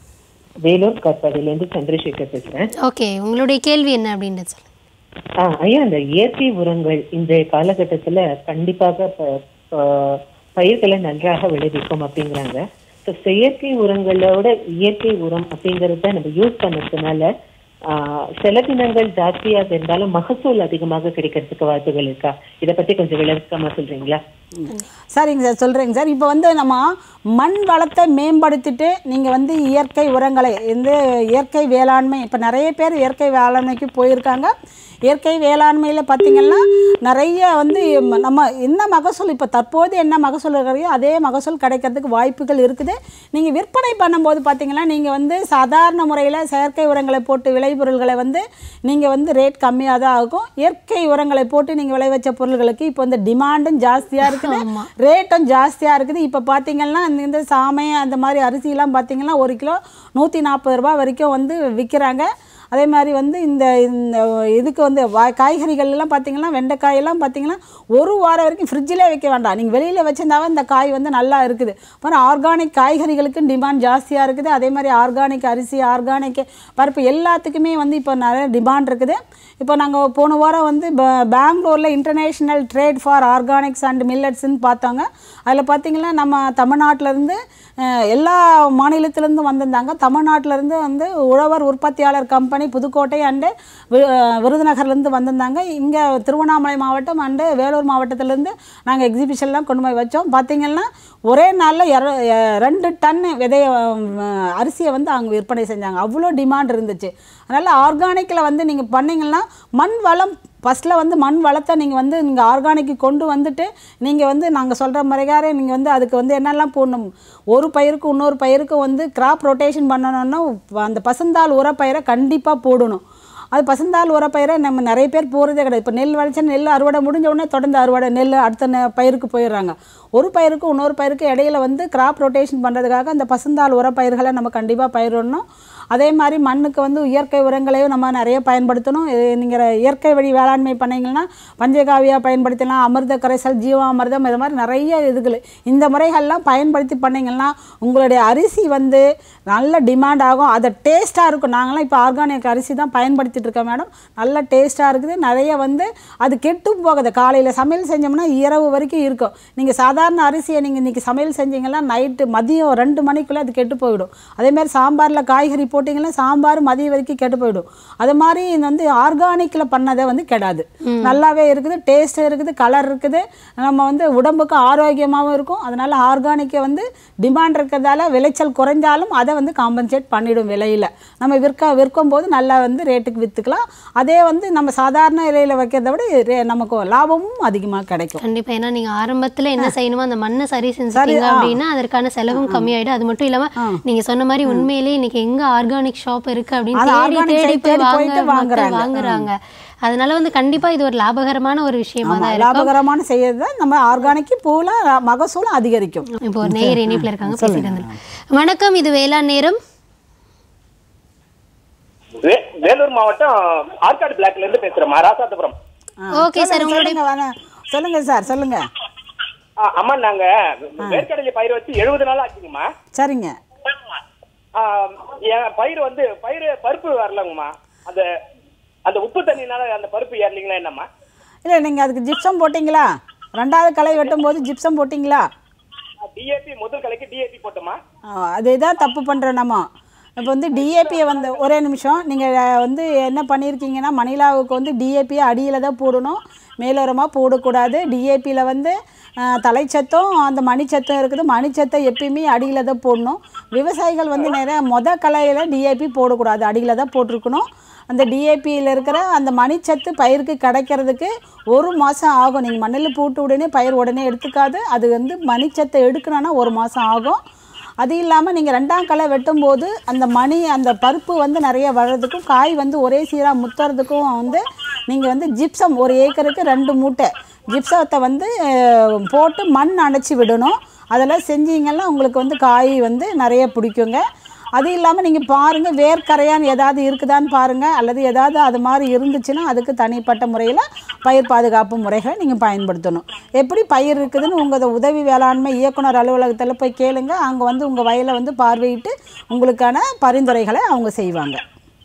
வேலூர் காட்பாடியிலேருந்து சந்திரசேகர் பேசுறேன் ஓகே உங்களுடைய கேள்வி என்ன அப்படின்றது சொல்லுங்க ஆ, ஐயா இந்த இயற்கை உரங்கள் இன்றைய காலகட்டத்துல கண்டிப்பாக ப- ப- பயிர்களை நன்றாக விளைவிக்கும் அப்படிங்கிறாங்க ஸோ செயற்கை உரங்களோட இயற்கை உரம் அப்படிங்கறத நம்ம யூஸ் பண்ணதுனால ஆ, செலவினங்கள் ஜாஸ்தியாக இருந்தாலும் மகசூல் அதிகமாக கிடைக்கிறதுக்கு வாய்ப்புகள் இருக்கா இத பத்தி கொஞ்சம் விளக்கமா சொல்றீங்களா சரிங்க சார் சொல்கிறேங்க சார் இப்போ வந்து நம்ம மண் வளத்தை மேம்படுத்திட்டு நீங்கள் வந்து இயற்கை உரங்களை இந்த இயற்கை வேளாண்மை இப்போ நிறைய பேர் இயற்கை வேளாண்மைக்கு போயிருக்காங்க இயற்கை வேளாண்மையில் பார்த்தீங்கன்னா நிறைய வந்து ம- நம்ம என்ன மகசூல் இப்போ தற்போது என்ன மகசூல் இருக்கிறையோ அதே மகசூல் கிடைக்கிறதுக்கு வாய்ப்புகள் இருக்குது நீங்கள் விற்பனை பண்ணும்போது பார்த்தீங்கன்னா நீங்கள் வந்து சாதாரண முறையில் செயற்கை உரங்களை போட்டு விளைபொருள்களை வந்து நீங்கள் வந்து ரேட் கம்மியாக தான் ஆகும் இயற்கை உரங்களை போட்டு நீங்கள் விளைவிச்ச பொருள்களுக்கு இப்போ வந்து டிமாண்டும் ஜாஸ்தியாக இருக்குது ரேட்டும் ஜாஸ்தியாக இருக்குது இப்போ பார்த்தீங்கன்னா இந்த- இந்த சாமை அந்த மாதிரி அரிசிலாம் பார்த்தீங்கன்னா ஒரு கிலோ நூற்றி நாற்பது ரூபாய் வரைக்கும் வந்து விற்கிறாங்க அதே மாதிரி வந்து இந்த இந்த இதுக்கு வந்து வா காய்கறிகள் எல்லாம் பார்த்தீங்கன்னா வெண்டைக்காயெல்லாம் பார்த்தீங்கன்னா ஒரு வாரம் வரைக்கும் ஃப்ரிட்ஜிலே வைக்க வேண்டாம் நீங்கள் வெளியில் வச்சிருந்தாவே இந்த காய் வந்து நல்லா இருக்குது அப்புறம் ஆர்கானிக் காய்கறிகளுக்கும் டிமாண்ட் ஜாஸ்தியாக இருக்குது அதே மாதிரி ஆர்கானிக் அரிசி ஆர்கானிக் பருப்பு எல்லாத்துக்குமே வந்து இப்போ நிறைய டிமாண்ட் இருக்குது இப்போ நாங்கள் போன வாரம் வந்து ப- பெங்களூரில் international trade for organics and மில்லட்ஸ்ன்னு பார்த்தாங்க அதில் பார்த்தீங்கன்னா நம்ம தமிழ்நாட்டிலேருந்து எல்லா மாநிலத்திலேருந்து வந்திருந்தாங்க தமிழ்நாட்டிலேருந்து வந்து உழவர் உற்பத்தியாளர் கம்பெனி புதுக்கோட்டை அண்டு விருதுநகர்லேருந்து வந்திருந்தாங்க இங்கே திருவண்ணாமலை மாவட்டம் அண்டு வேலூர் மாவட்டத்திலேருந்து நாங்கள் எக்ஸிபிஷன்லாம் கொண்டு போய் வச்சோம் பார்த்தீங்கன்னா ஒரே நாளில் இர அஹ் ரெண்டு டன் விதைய அஹ், அரிசியை வந்து அவங்க விற்பனை செஞ்சாங்க அவ்வளோ டிமாண்ட் இருந்துச்சு அதனால் ஆர்கானிக்கில் வந்து நீங்கள் பண்ணீங்கன்னா மண் வளம் ஃபஸ்ட்டில் வந்து மண் வளத்தை நீங்கள் வந்து நீங்கள் ஆர்கானிக்கு கொண்டு வந்துட்டு நீங்கள் வந்து நாங்கள் சொல்கிற முறைகாரே நீங்கள் வந்து அதுக்கு வந்து என்னெல்லாம் போடணும் ஒரு பயிருக்கு இன்னொரு பயிருக்கு வந்து கிராப் ரொட்டேஷன் பண்ணணும்னா அந்த பசுந்தாள் உரப்பயிரை கண்டிப்பாக போடணும் அது பசுந்தாள் உரப்பயிரை நம்ம நிறைய பேர் போகிறதே கிடையாது இப்போ நெல் விளைச்சா நெல் அறுவடை முடிஞ்ச உடனே தொடர்ந்து அறுவடை நெல் அடுத்த நெ- பயிருக்கு போயிடுறாங்க ஒரு பயிருக்கு இன்னொரு பயிருக்கு இடையில வந்து கிராப் ரொட்டேஷன் பண்ணுறதுக்காக அந்த பசுந்தாள் உரப்பயிர்களை நம்ம கண்டிப்பாக பயிரிடணும் அதே மாதிரி மண்ணுக்கு வந்து இயற்கை உரங்களையும் நம்ம நிறைய பயன்படுத்தணும் நீங்கள் இயற்கை வழி வேளாண்மை பண்ணீங்கன்னா பஞ்சகாவியா பயன்படுத்தலாம் அமிர்த கரைசல் ஜீவாமிர்தம் இது மாதிரி நிறைய இதுகள் இந்த முறைகள்லாம் பயன்படுத்தி பண்ணீங்கன்னா உங்களுடைய அரிசி வந்து நல்ல டிமாண்ட் ஆகும் அதை டேஸ்ட்டாக இருக்கும் நாங்களாம் இப்போ ஆர்கானிக் அரிசி தான் பயன்படுத்திட்டு இருக்கோம் மேடம் நல்ல டேஸ்ட்டாக இருக்குது நிறைய வந்து அது கெட்டும் போகுது காலையில் சமையல் செஞ்சோம்னா இரவு வரைக்கும் இருக்கும் நீங்கள் சாதாரண அரிசியை நீங்கள் இன்றைக்கி சமையல் செஞ்சீங்கன்னா நைட்டு மதியம் ரெண்டு மணிக்குள்ளே அது கெட்டு போயிடும் அதே மாதிரி சாம்பாரில் காய்கறி போட்டிங்கன்னா சாம்பார் மதியம் வரைக்கும் கெட்டு போயிடும் அது மாதிரி இந்த வந்து ஆர்கானிக்கில் பண்ணதை வந்து கெடாது நல்லாவே இருக்குது டேஸ்ட் இருக்குது கலர் இருக்குது நம்ம வந்து உடம்புக்கு ஆரோக்கியமாகவும் இருக்கும் அதனால ஆர்கானிக்கை வந்து டிமாண்ட் இருக்கிறதால விளைச்சல் குறைஞ்சாலும் அதை வந்து காம்பன்சேட் பண்ணிடும் விலையில் நம்ம விற்க விற்கும் போது நல்லா வந்து ரேட்டுக்கு விற்றுக்கலாம் அதே வந்து நம்ம சாதாரண இலையில் வைக்கிறத விட ரே- நமக்கு லாபமும் அதிகமாக கிடைக்கும் கண்டிப்பா ஏன்னா நீங்க ஆரம்பத்துல என்ன செய்யணுமோ அந்த மண்ணை சரி செஞ்சுட்டீங்க அப்படின்னா அதற்கான செலவும் கம்மியாயிடும் அது மட்டும் இல்லாம நீங்க சொன்ன மாதிரி உண்மையிலேயே இன்னைக்கு எங்க ஆர்கானிக் ஷாப் இருக்கு அப்படின்னு அது தேடி organic தேடி site போய் தேடி வாங்க போயிட்டு மக்கள் வாங்குறாங்க. வாங்குறாங்க அதனால வந்து கண்டிப்பா இது ஒரு லாபகரமான ஒரு விஷயமா ஆமா, தான் இருக்கும் லாபகரமான செய்யறது தான் நம்ம ஆர்கானிக்கு பூவில் மகசூலும் அதிகரிக்கும் இப்போ ஒரு நேயர் இணைப்புல இருக்காங்க பேசிட்டு வந்துடலாம். வணக்கம் இது வேளாண் நேரம் வே- வேலூர் மாவட்டம் ஆற்காடு பிளாக்ல இருந்து பேசுறேன் ராசாத்தபுரம் ஆ, ஓகே சார் சொல்லுங்க, உங்களுடைய சொல்லுங்க வர- சொல்லுங்க சார் சொல்லுங்க ஆ, அம்மா நாங்க வேர்க்கடலை பயிர் வச்சு எழுபது நாள் ஆச்சுங்கம்மா சரிங்க ஆ, என் பயிர் வந்து பயிர் பருப்பு வரலங்கம்மா அந்த அந்த உப்பு தண்ணினால அந்த பருப்பு ஏறலீங்களா என்னம்மா இல்லை நீங்கள் அதுக்கு ஜிப்சம் போட்டிங்களா ரெண்டாவது களை வெட்டும் போது ஜிப்சம் போட்டிங்களா டிஏபி முதல் கலைக்கு டிஏபி போட்டோமா ஆ, அதுதான் தப்பு பண்ணுறோம் நம்ம இப்போ வந்து டிஏபியை வந்து ஒரே நிமிஷம் நீங்கள் வந்து என்ன பண்ணியிருக்கீங்கன்னா மணிலாவுக்கு வந்து டிஏபியை அடியில் தான் போடணும் மேலோரமாக போடக்கூடாது டிஏபியில் வந்து ஆ, தலைச்சத்தும் அந்த மணிச்சத்தும் இருக்குது மணிச்சத்தை எப்பயுமே அடியில் தான் போடணும் விவசாயிகள் வந்து நிறைய மொத கலையில் டிஏபி போடக்கூடாது அடியில் தான் போட்டிருக்கணும் அந்த டிஏபியில் இருக்கிற அந்த மணிச்சத்து பயிருக்கு கிடைக்கிறதுக்கு ஒரு மாதம் ஆகும் நீங்கள் மண்ணில் போட்டு உடனே பயிர் உடனே எடுத்துக்காது அது வந்து மணிச்சத்தை எடுக்கணும்னா ஒரு மாதம் ஆகும் அது இல்லாமல் நீங்கள் ரெண்டாம் களை வெட்டும்போது அந்த மணி அந்த பருப்பு வந்து நிறைய வர்றதுக்கும் காய் வந்து ஒரே சீராக முத்துறதுக்கும் வந்து நீங்கள் வந்து ஜிப்சம் ஒரு ஏக்கருக்கு ரெண்டு மூட்டை ஜிப்சத்தை வந்து அஹ், போட்டு மண் அணைச்சி விடணும் அதெல்லாம் செஞ்சீங்கன்னா உங்களுக்கு வந்து காய் வந்து நிறைய பிடிக்குங்க அது இல்லாமல் நீங்கள் பாருங்கள் வேர்க்கரையான் ஏதாவது இருக்குதான்னு பாருங்கள் அல்லது ஏதாவது அது மாதிரி இருந்துச்சுன்னா அதுக்கு தனிப்பட்ட முறையில் பயிர் பாதுகாப்பு முறைகளை நீங்கள் பயன்படுத்தணும் எப்படி பயிர் இருக்குதுன்னு உங்கள் உதவி வேளாண்மை இயக்குனர் அலுவலகத்தில் போய் கேளுங்க அங்கே வந்து உங்கள் வயலை வந்து பார்வையிட்டு உங்களுக்கான பரிந்துரைகளை அவங்க செய்வாங்க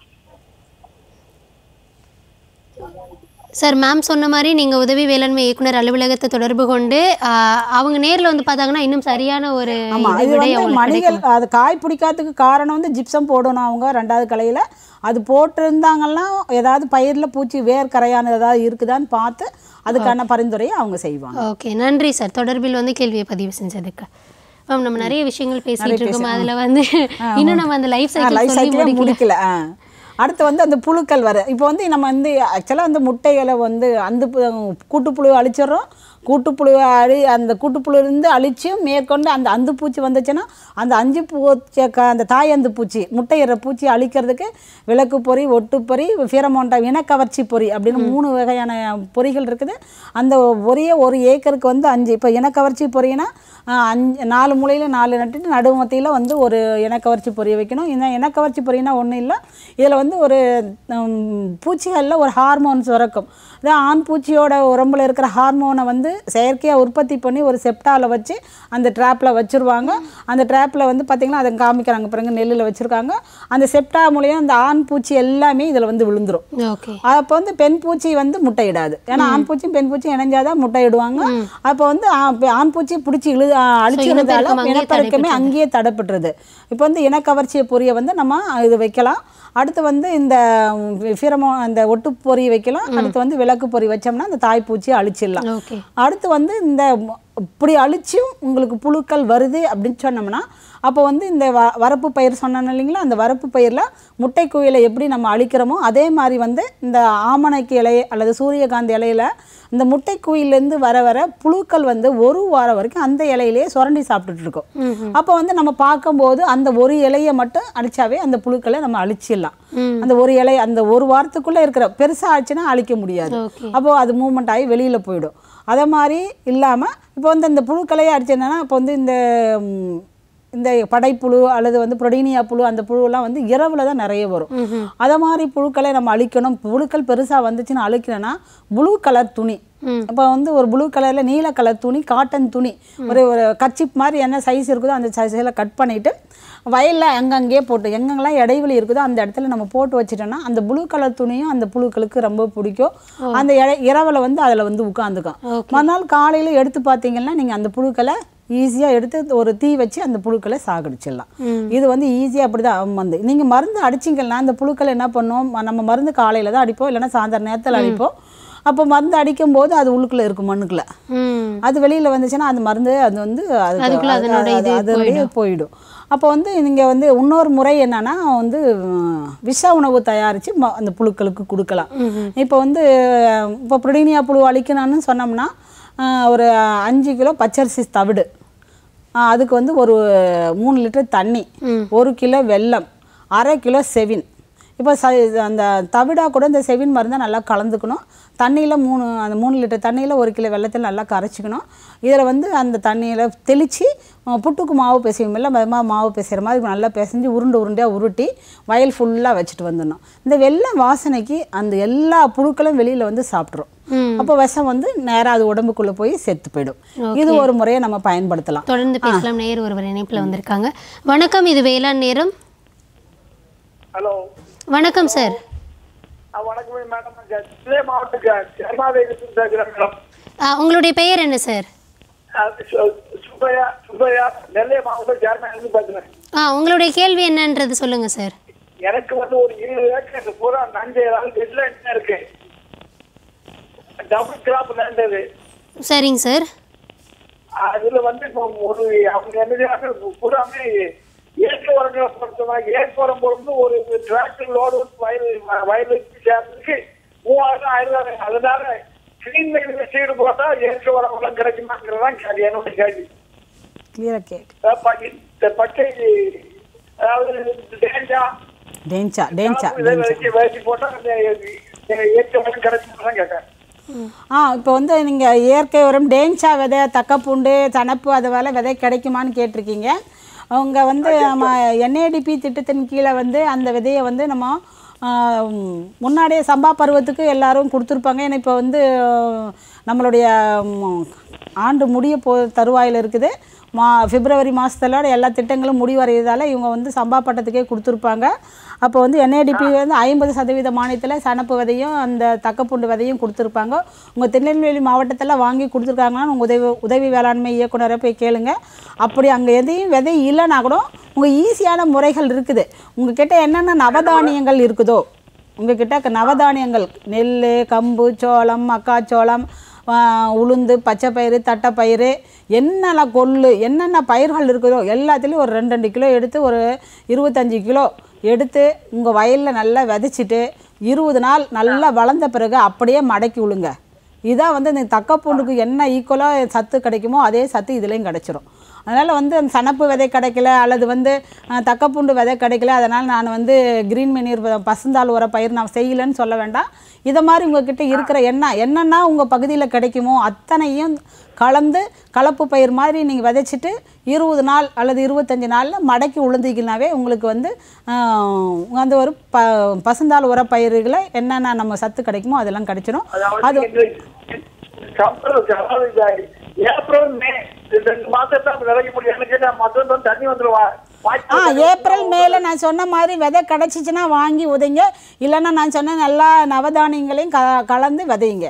சார் மேம் சொன்ன மாதிரி நீங்க உதவி வேளாண்மை இயக்குனர் அலுவலகத்தை தொடர்பு கொண்டு ஆஹ், அவங்க நேர்ல வந்து பார்த்தாங்கன்னா இன்னும் சரியான ஒரு ஆமாம் இது இது விடை வந்து அவங்களுக்கு மணிகள் கிடைக்கும் அது காய் பிடிக்காததுக்கு காரணம் வந்து ஜிப்சம் போடணும் அவங்க ரெண்டாவது கலையில் அது போட்டிருந்தாங்கன்னா ஏதாவது பயிரில் பூச்சி வேர் கரையான் ஏதாவது இருக்குதான்னு பார்த்து அதுக்கான பரிந்துரையை அவங்க செய்வாங்க ஓகே நன்றி சார் தொடர்பில் வந்து கேள்வியை பதிவு செஞ்சதுக்கு மேம் நம்ம நிறைய விஷயங்கள் பேசிட்டு இருக்கோம் அதுல வந்து இன்னும் நம்ம அந்த லைஃப் லைஃப் சைக்கிள் சொல்லி சைக்கிளே முடிக்கல முடிக்கல ஆ அடுத்து வந்து அந்த புழுக்கள் வர இப்போ வந்து நம்ம வந்து ஆக்சுவலாக வந்து முட்டைகளை வந்து அந்த பு- கூட்டுப்புழு அழிச்சிடுறோம் கூட்டுப்புழுவை அழி அந்த கூட்டுப்புழுலேருந்து அழிச்சும் மேற்கொண்டு அந்த அந்து பூச்சி வந்துச்சுன்னா அந்த அஞ்சு பூச்சி க- அந்த தாய் அந்து பூச்சி முட்டையிற பூச்சி அழிக்கிறதுக்கு விளக்கு பொறி ஒட்டுப்பொறி ஃபிரமோண்டா இனக்கவர்ச்சி பொறி அப்படின்னு மூணு வகையான பொறிகள் இருக்குது அந்த பொரியை ஒரு ஏக்கருக்கு வந்து அஞ்சு இப்போ இனக்கவர்ச்சி பொறினா ஆஹ், அஞ்சு நாலு மூலையில் நாலு நட்டுட்டு நடுமத்தியில் வந்து ஒரு இனக்கவர்ச்சி பொரிய வைக்கணும் இந்த இனக்கவர்ச்சி பொரினா ஒன்றும் இல்லை இதில் வந்து ஒரு ஹம், பூச்சிகளில் ஒரு ஹார்மோன் சுரக்கும் அதான் ஆண் பூச்சியோட உடம்புல இருக்கிற ஹார்மோனை வந்து செயற்கையாக உற்பத்தி பண்ணி ஒரு செப்டாவில் வச்சு அந்த ட்ராப்பில் வச்சுருவாங்க அந்த ட்ராப்பில் வந்து பார்த்திங்கன்னா அதை காமிக்கிறாங்க பிறகு நெல்லில் வச்சுருக்காங்க அந்த செப்டா மூலியம் அந்த ஆண் பூச்சி எல்லாமே இதில் வந்து விழுந்துரும் ஓகே அப்போ வந்து பெண் பூச்சி வந்து முட்டையிடாது ஏன்னா ஆண் பூச்சியும் பெண் பூச்சியும் இணைஞ்சாதான் முட்டையிடுவாங்க அப்போ வந்து ஆ- பெ- ஆண் பூச்சி பிடிச்சி இழு ஆ, அழிச்சிருந்தாலும் இனப்பெருக்கம் அங்கேயே இனப்பெருக்கமே அங்கேயே தடைப்பட்டுருது இப்போ வந்து இனக்கவர்ச்சியை பொரிய வந்து நம்ம இது வைக்கலாம் அடுத்து வந்து இந்த ஃபிரமோ அந்த ஒட்டு பொறி வைக்கலாம் அடுத்து வந்து விளக்கு பொறி வச்சோம்னா அந்த தாய்ப்பூச்சியை அழிச்சிடலாம் ஓகே அடுத்து வந்து இந்த ம- இப்படி அழிச்சும் உங்களுக்கு புழுக்கள் வருது அப்படின்னு சொன்னோம்னா அப்போ வந்து இந்த வ வரப்பு பயிர் சொன்னேன் இல்லைங்களா அந்த வரப்பு பயிரில் முட்டை குயிலை எப்படி நம்ம அழிக்கிறோமோ அதே மாதிரி வந்து இந்த ஆமணக்கு இலை அல்லது சூரியகாந்தி இலையில இந்த முட்டை குயிலேருந்து வர வர புழுக்கள் வந்து ஒரு வாரம் வரைக்கும் அந்த இலையிலேயே சுரண்டி சாப்பிட்டுட்டு இருக்கும் அப்போ வந்து நம்ம பார்க்கும்போது அந்த ஒரு இலையை மட்டும் அழிச்சாவே அந்த புழுக்களை நம்ம அழிச்சிடலாம் அந்த ஒரு இலை அந்த ஒரு வாரத்துக்குள்ளே இருக்கிற பெருசாக ஆச்சுன்னா அழிக்க முடியாது ஓகே அப்போது அது மூவ்மெண்ட் ஆகி வெளியில் போயிடும் அதே மாதிரி இல்லாமல் இப்போ வந்து இந்த புழுக்களையே அடிச்சேன்னா இப்போ வந்து இந்த ம், இந்த படைப்புழு அல்லது வந்து புரோடீனியா புழு அந்த புழுவெல்லாம் வந்து இரவில் தான் நிறைய வரும் அதை மாதிரி புழுக்களை நம்ம அழிக்கணும் புழுக்கள் பெருசாக வந்துச்சுன்னு அழிக்கணும்னா ப்ளூ கலர் துணி இப்போ வந்து ஒரு ப்ளூ கலரில் நீல கலர் துணி காட்டன் துணி ஒரு ஒரு கச்சிப் மாதிரி என்ன சைஸ் இருக்குதோ அந்த சைஸில் கட் பண்ணிவிட்டு வயலில் அங்கங்கேயே போட்டு எங்கெங்கெல்லாம் இடைவெளி இருக்குதோ அந்த இடத்துல நம்ம போட்டு வச்சிட்டோம்னா அந்த ப்ளூ கலர் துணியும் அந்த புழுக்களுக்கு ரொம்ப பிடிக்கும் அந்த இட இரவில் வந்து அதில் வந்து உட்காந்துக்கும் மறுநாள் காலையில் எடுத்து பார்த்தீங்கன்னா நீங்கள் அந்த புழுக்களை ஈஸியாக எடுத்து ஒரு தீ வச்சு அந்த புழுக்களை சாகடிச்சிடலாம் இது வந்து ஈஸியாக அப்படி தான் வந்து நீங்கள் மருந்து அடிச்சிங்கன்னா அந்த புழுக்கள் என்ன பண்ணும் ம- நம்ம மருந்து காலையில் தான் அடிப்போம் இல்லைன்னா சாயந்தரம் நேரத்தில் அடிப்போம் அப்போ மருந்து அடிக்கும் போது அது உள்ளுக்குள்ளே இருக்கும் மண்ணுக்குள்ளே ம் அது வெளியில் வந்துச்சுன்னா அந்த மருந்து அது வந்து அதுக்கு- அதுக்குள்ள அது- அதனோட அது- இது அதனுடைய போயிடும் அப்போ வந்து நீங்கள் வந்து இன்னொரு முறை என்னன்னா வந்து உம், விஷ உணவு தயாரித்து அந்த புழுக்களுக்கு கொடுக்கலாம் இப்போ வந்து இப்போ புரோடீனியா புழு அழிக்கணும்னு சொன்னோம்னா ஆஹ், ஒரு அஞ்சு கிலோ பச்சரிசி தவிடு ஆஹ், அதுக்கு வந்து ஒரு மூணு லிட்டர் தண்ணி ஒரு கிலோ வெல்லம் அரை கிலோ செவின் இப்போ ச அந்த தவிடா கூட இந்த செவின் மருந்தை நல்லா கலந்துக்கணும் தண்ணியில் மூணு அந்த மூணு லிட்டர் தண்ணியில் ஒரு கிலோ வெள்ளத்தில் நல்லா கரைச்சிக்கணும் இதில் வந்து அந்த தண்ணியில் தெளித்து புட்டுக்கு மாவு பிசையும் இல்லை மெதுமாக மாவு பிசைகிற மாதிரி நல்லா பிசைஞ்சு உருண்டை உருண்டையாக உருட்டி வயல் ஃபுல்லாக வச்சுட்டு வந்துடணும் இந்த வெள்ளை வாசனைக்கு அந்த எல்லா புழுக்களும் வெளியில் வந்து சாப்பிட்ரும் அப்போ விஷம் வந்து நேராக அது உடம்புக்குள்ளே போய் செத்து போயிடும் இது ஒரு முறையை நம்ம பயன்படுத்தலாம் தொடர்ந்து பேசலாம் நேர் ஒருவர் இணைப்புல வந்திருக்காங்க வணக்கம் இது வேளாண் நேரம் ஹலோ வணக்கம் சார் வணக்கம் மேடம் சிலை மாவட்ட ஜெர்மாவேலி மேடம் ஆ, உங்களுடைய பெயர் என்ன சார் சுப்பையா சுப்பையா நெல்லை மாவட்டம் ஜெர்மாவிலிருந்து பேசுறேன் ஆ உங்களுடைய கேள்வி என்னன்றது சொல்லுங்க சார் எனக்கு வந்து ஒரு இருபது ஏக்கர் பூரா நஞ்சை ஏதாவது நெல்ல இருக்கு டபுள் கிராப் லேண்ட் அது சரிங்க சார் அதுல வந்து இப்போ ஒரு அவங்க என்ன செய்றாங்க, பூராமே இயற்கை உரங்களை பொறுத்தவரை இயற்கை உரம் போடும்போது ஒரு டிராக்டர் லோடு வயல் வயலுக்கு சேர்றதுக்கு மூவாயிரம் ஆயிரம் அதனால கிளீன் பண்ணி சீடு போட்டா இயற்கை உரம் எல்லாம் கிடைக்குமாங்கிறதான் கேள்வி என்னோட கேள்வி கிளியராக கேக் அஹ் ப- இந்த பச்சை அதாவது டேஞ்சா டேஞ்சா டேஞ்சா இதை டேஞ்சா வச்சு வச்சு போட்டா அந்த இயற்கை உரம் கிடைக்குமாதான் கேட்டேன் ஆ இப்போ வந்து நீங்கள் இயற்கை உரம் டேஞ்சா விதை தக்கப்பூண்டு சனப்பு அது வேலை விதை கிடைக்குமான்னு கேட்டிருக்கீங்க அவங்க வந்து நம்ம என்ஏடிபி திட்டத்தின் கீழே வந்து அந்த விதையை வந்து நம்ம ஆ, ம், முன்னாடியே சம்பா பருவத்துக்கு எல்லாரும் கொடுத்துருப்பாங்க ஏன்னா இப்போ வந்து நம்மளுடைய ம், ஆண்டு முடிய போ தருவாயில் இருக்குது மா பிப்ரவரி மாதத்தோட எல்லா திட்டங்களும் முடிவடையதால் இவங்க வந்து சம்பா பட்டத்துக்கே கொடுத்துருப்பாங்க அப்போ வந்து என்ஏடிபி வந்து ஐம்பது சதவீத மானியத்தில் சனப்பு விதையும் அந்த தக்கப்பூண்டு விதையும் கொடுத்துருப்பாங்க உங்கள் திருநெல்வேலி மாவட்டத்தில் வாங்கி கொடுத்துருக்காங்கன்னு உங்கள் உதவி உதவி வேளாண்மை இயக்குனரை போய் கேளுங்க அப்படி அங்கே எதையும் விதை இல்லைன்னா கூட உங்கள் ஈஸியான முறைகள் இருக்குது உங்கள் கிட்ட என்னென்ன நவதானியங்கள் இருக்குதோ உங்ககிட்ட நவதானியங்கள் நெல் கம்பு சோளம் மக்காச்சோளம் ஆ, உளுந்து பச்சைப்பயிறு தட்டைப்பயிறு என்னென்ன கொள்ளு என்னென்ன பயிர்கள் இருக்குதோ எல்லாத்துலேயும் ஒரு ரெண்டு ரெண்டு கிலோ எடுத்து ஒரு இருபத்தஞ்சி கிலோ எடுத்து உங்கள் வயலில் நல்லா விதைச்சிட்டு இருபது நாள் நல்லா வளர்ந்த பிறகு அப்படியே மடக்கி விழுங்க இதான் வந்து இந்த தக்கப்பூண்டுக்கு என்ன ஈக்குவலாக சத்து கிடைக்குமோ அதே சத்து இதுலேயும் கிடைச்சிரும் அதனால் வந்து அந்த சனப்பு விதை கிடைக்கல அல்லது வந்து அஹ், தக்கப்பூண்டு விதை கிடைக்கல அதனால் நான் வந்து க்ரீன் மெனீர் பசுந்தாள் உர பயிர் நான் செய்யலைன்னு சொல்ல வேண்டாம் இதை மாதிரி உங்ககிட்ட இருக்கிற என்ன என்னென்னா உங்கள் பகுதியில் கிடைக்குமோ அத்தனையும் கலந்து கலப்பு பயிர் மாதிரி நீங்கள் விதைச்சிட்டு இருபது நாள் அல்லது இருபத்தஞ்சி நாளில் மடக்கி உளுந்திக்கினாவே உங்களுக்கு வந்து ஆஹ், அந்த ஒரு ப பசுந்தாள் உர பயிர்களை என்னென்ன நம்ம சத்து கிடைக்குமோ அதெல்லாம் கிடைச்சிரும் அதாவது அது இந்த கம்பெனி அதாவது இந்த ஏப்ரல் மே இந்த ரெண்டு மாசம் தான் விளைக்க முடியும் எனக்கு என்ன மொத்தம் தான் தண்ணி வந்துருவா ஆ ஏப்ரல் மேல நான் சொன்ன மாதிரி விதை கிடச்சிச்சின்னா வாங்கி உதைங்க இல்லைன்னா நான் சொன்ன எல்லா நவதானியங்களையும் க கலந்து விதையுங்க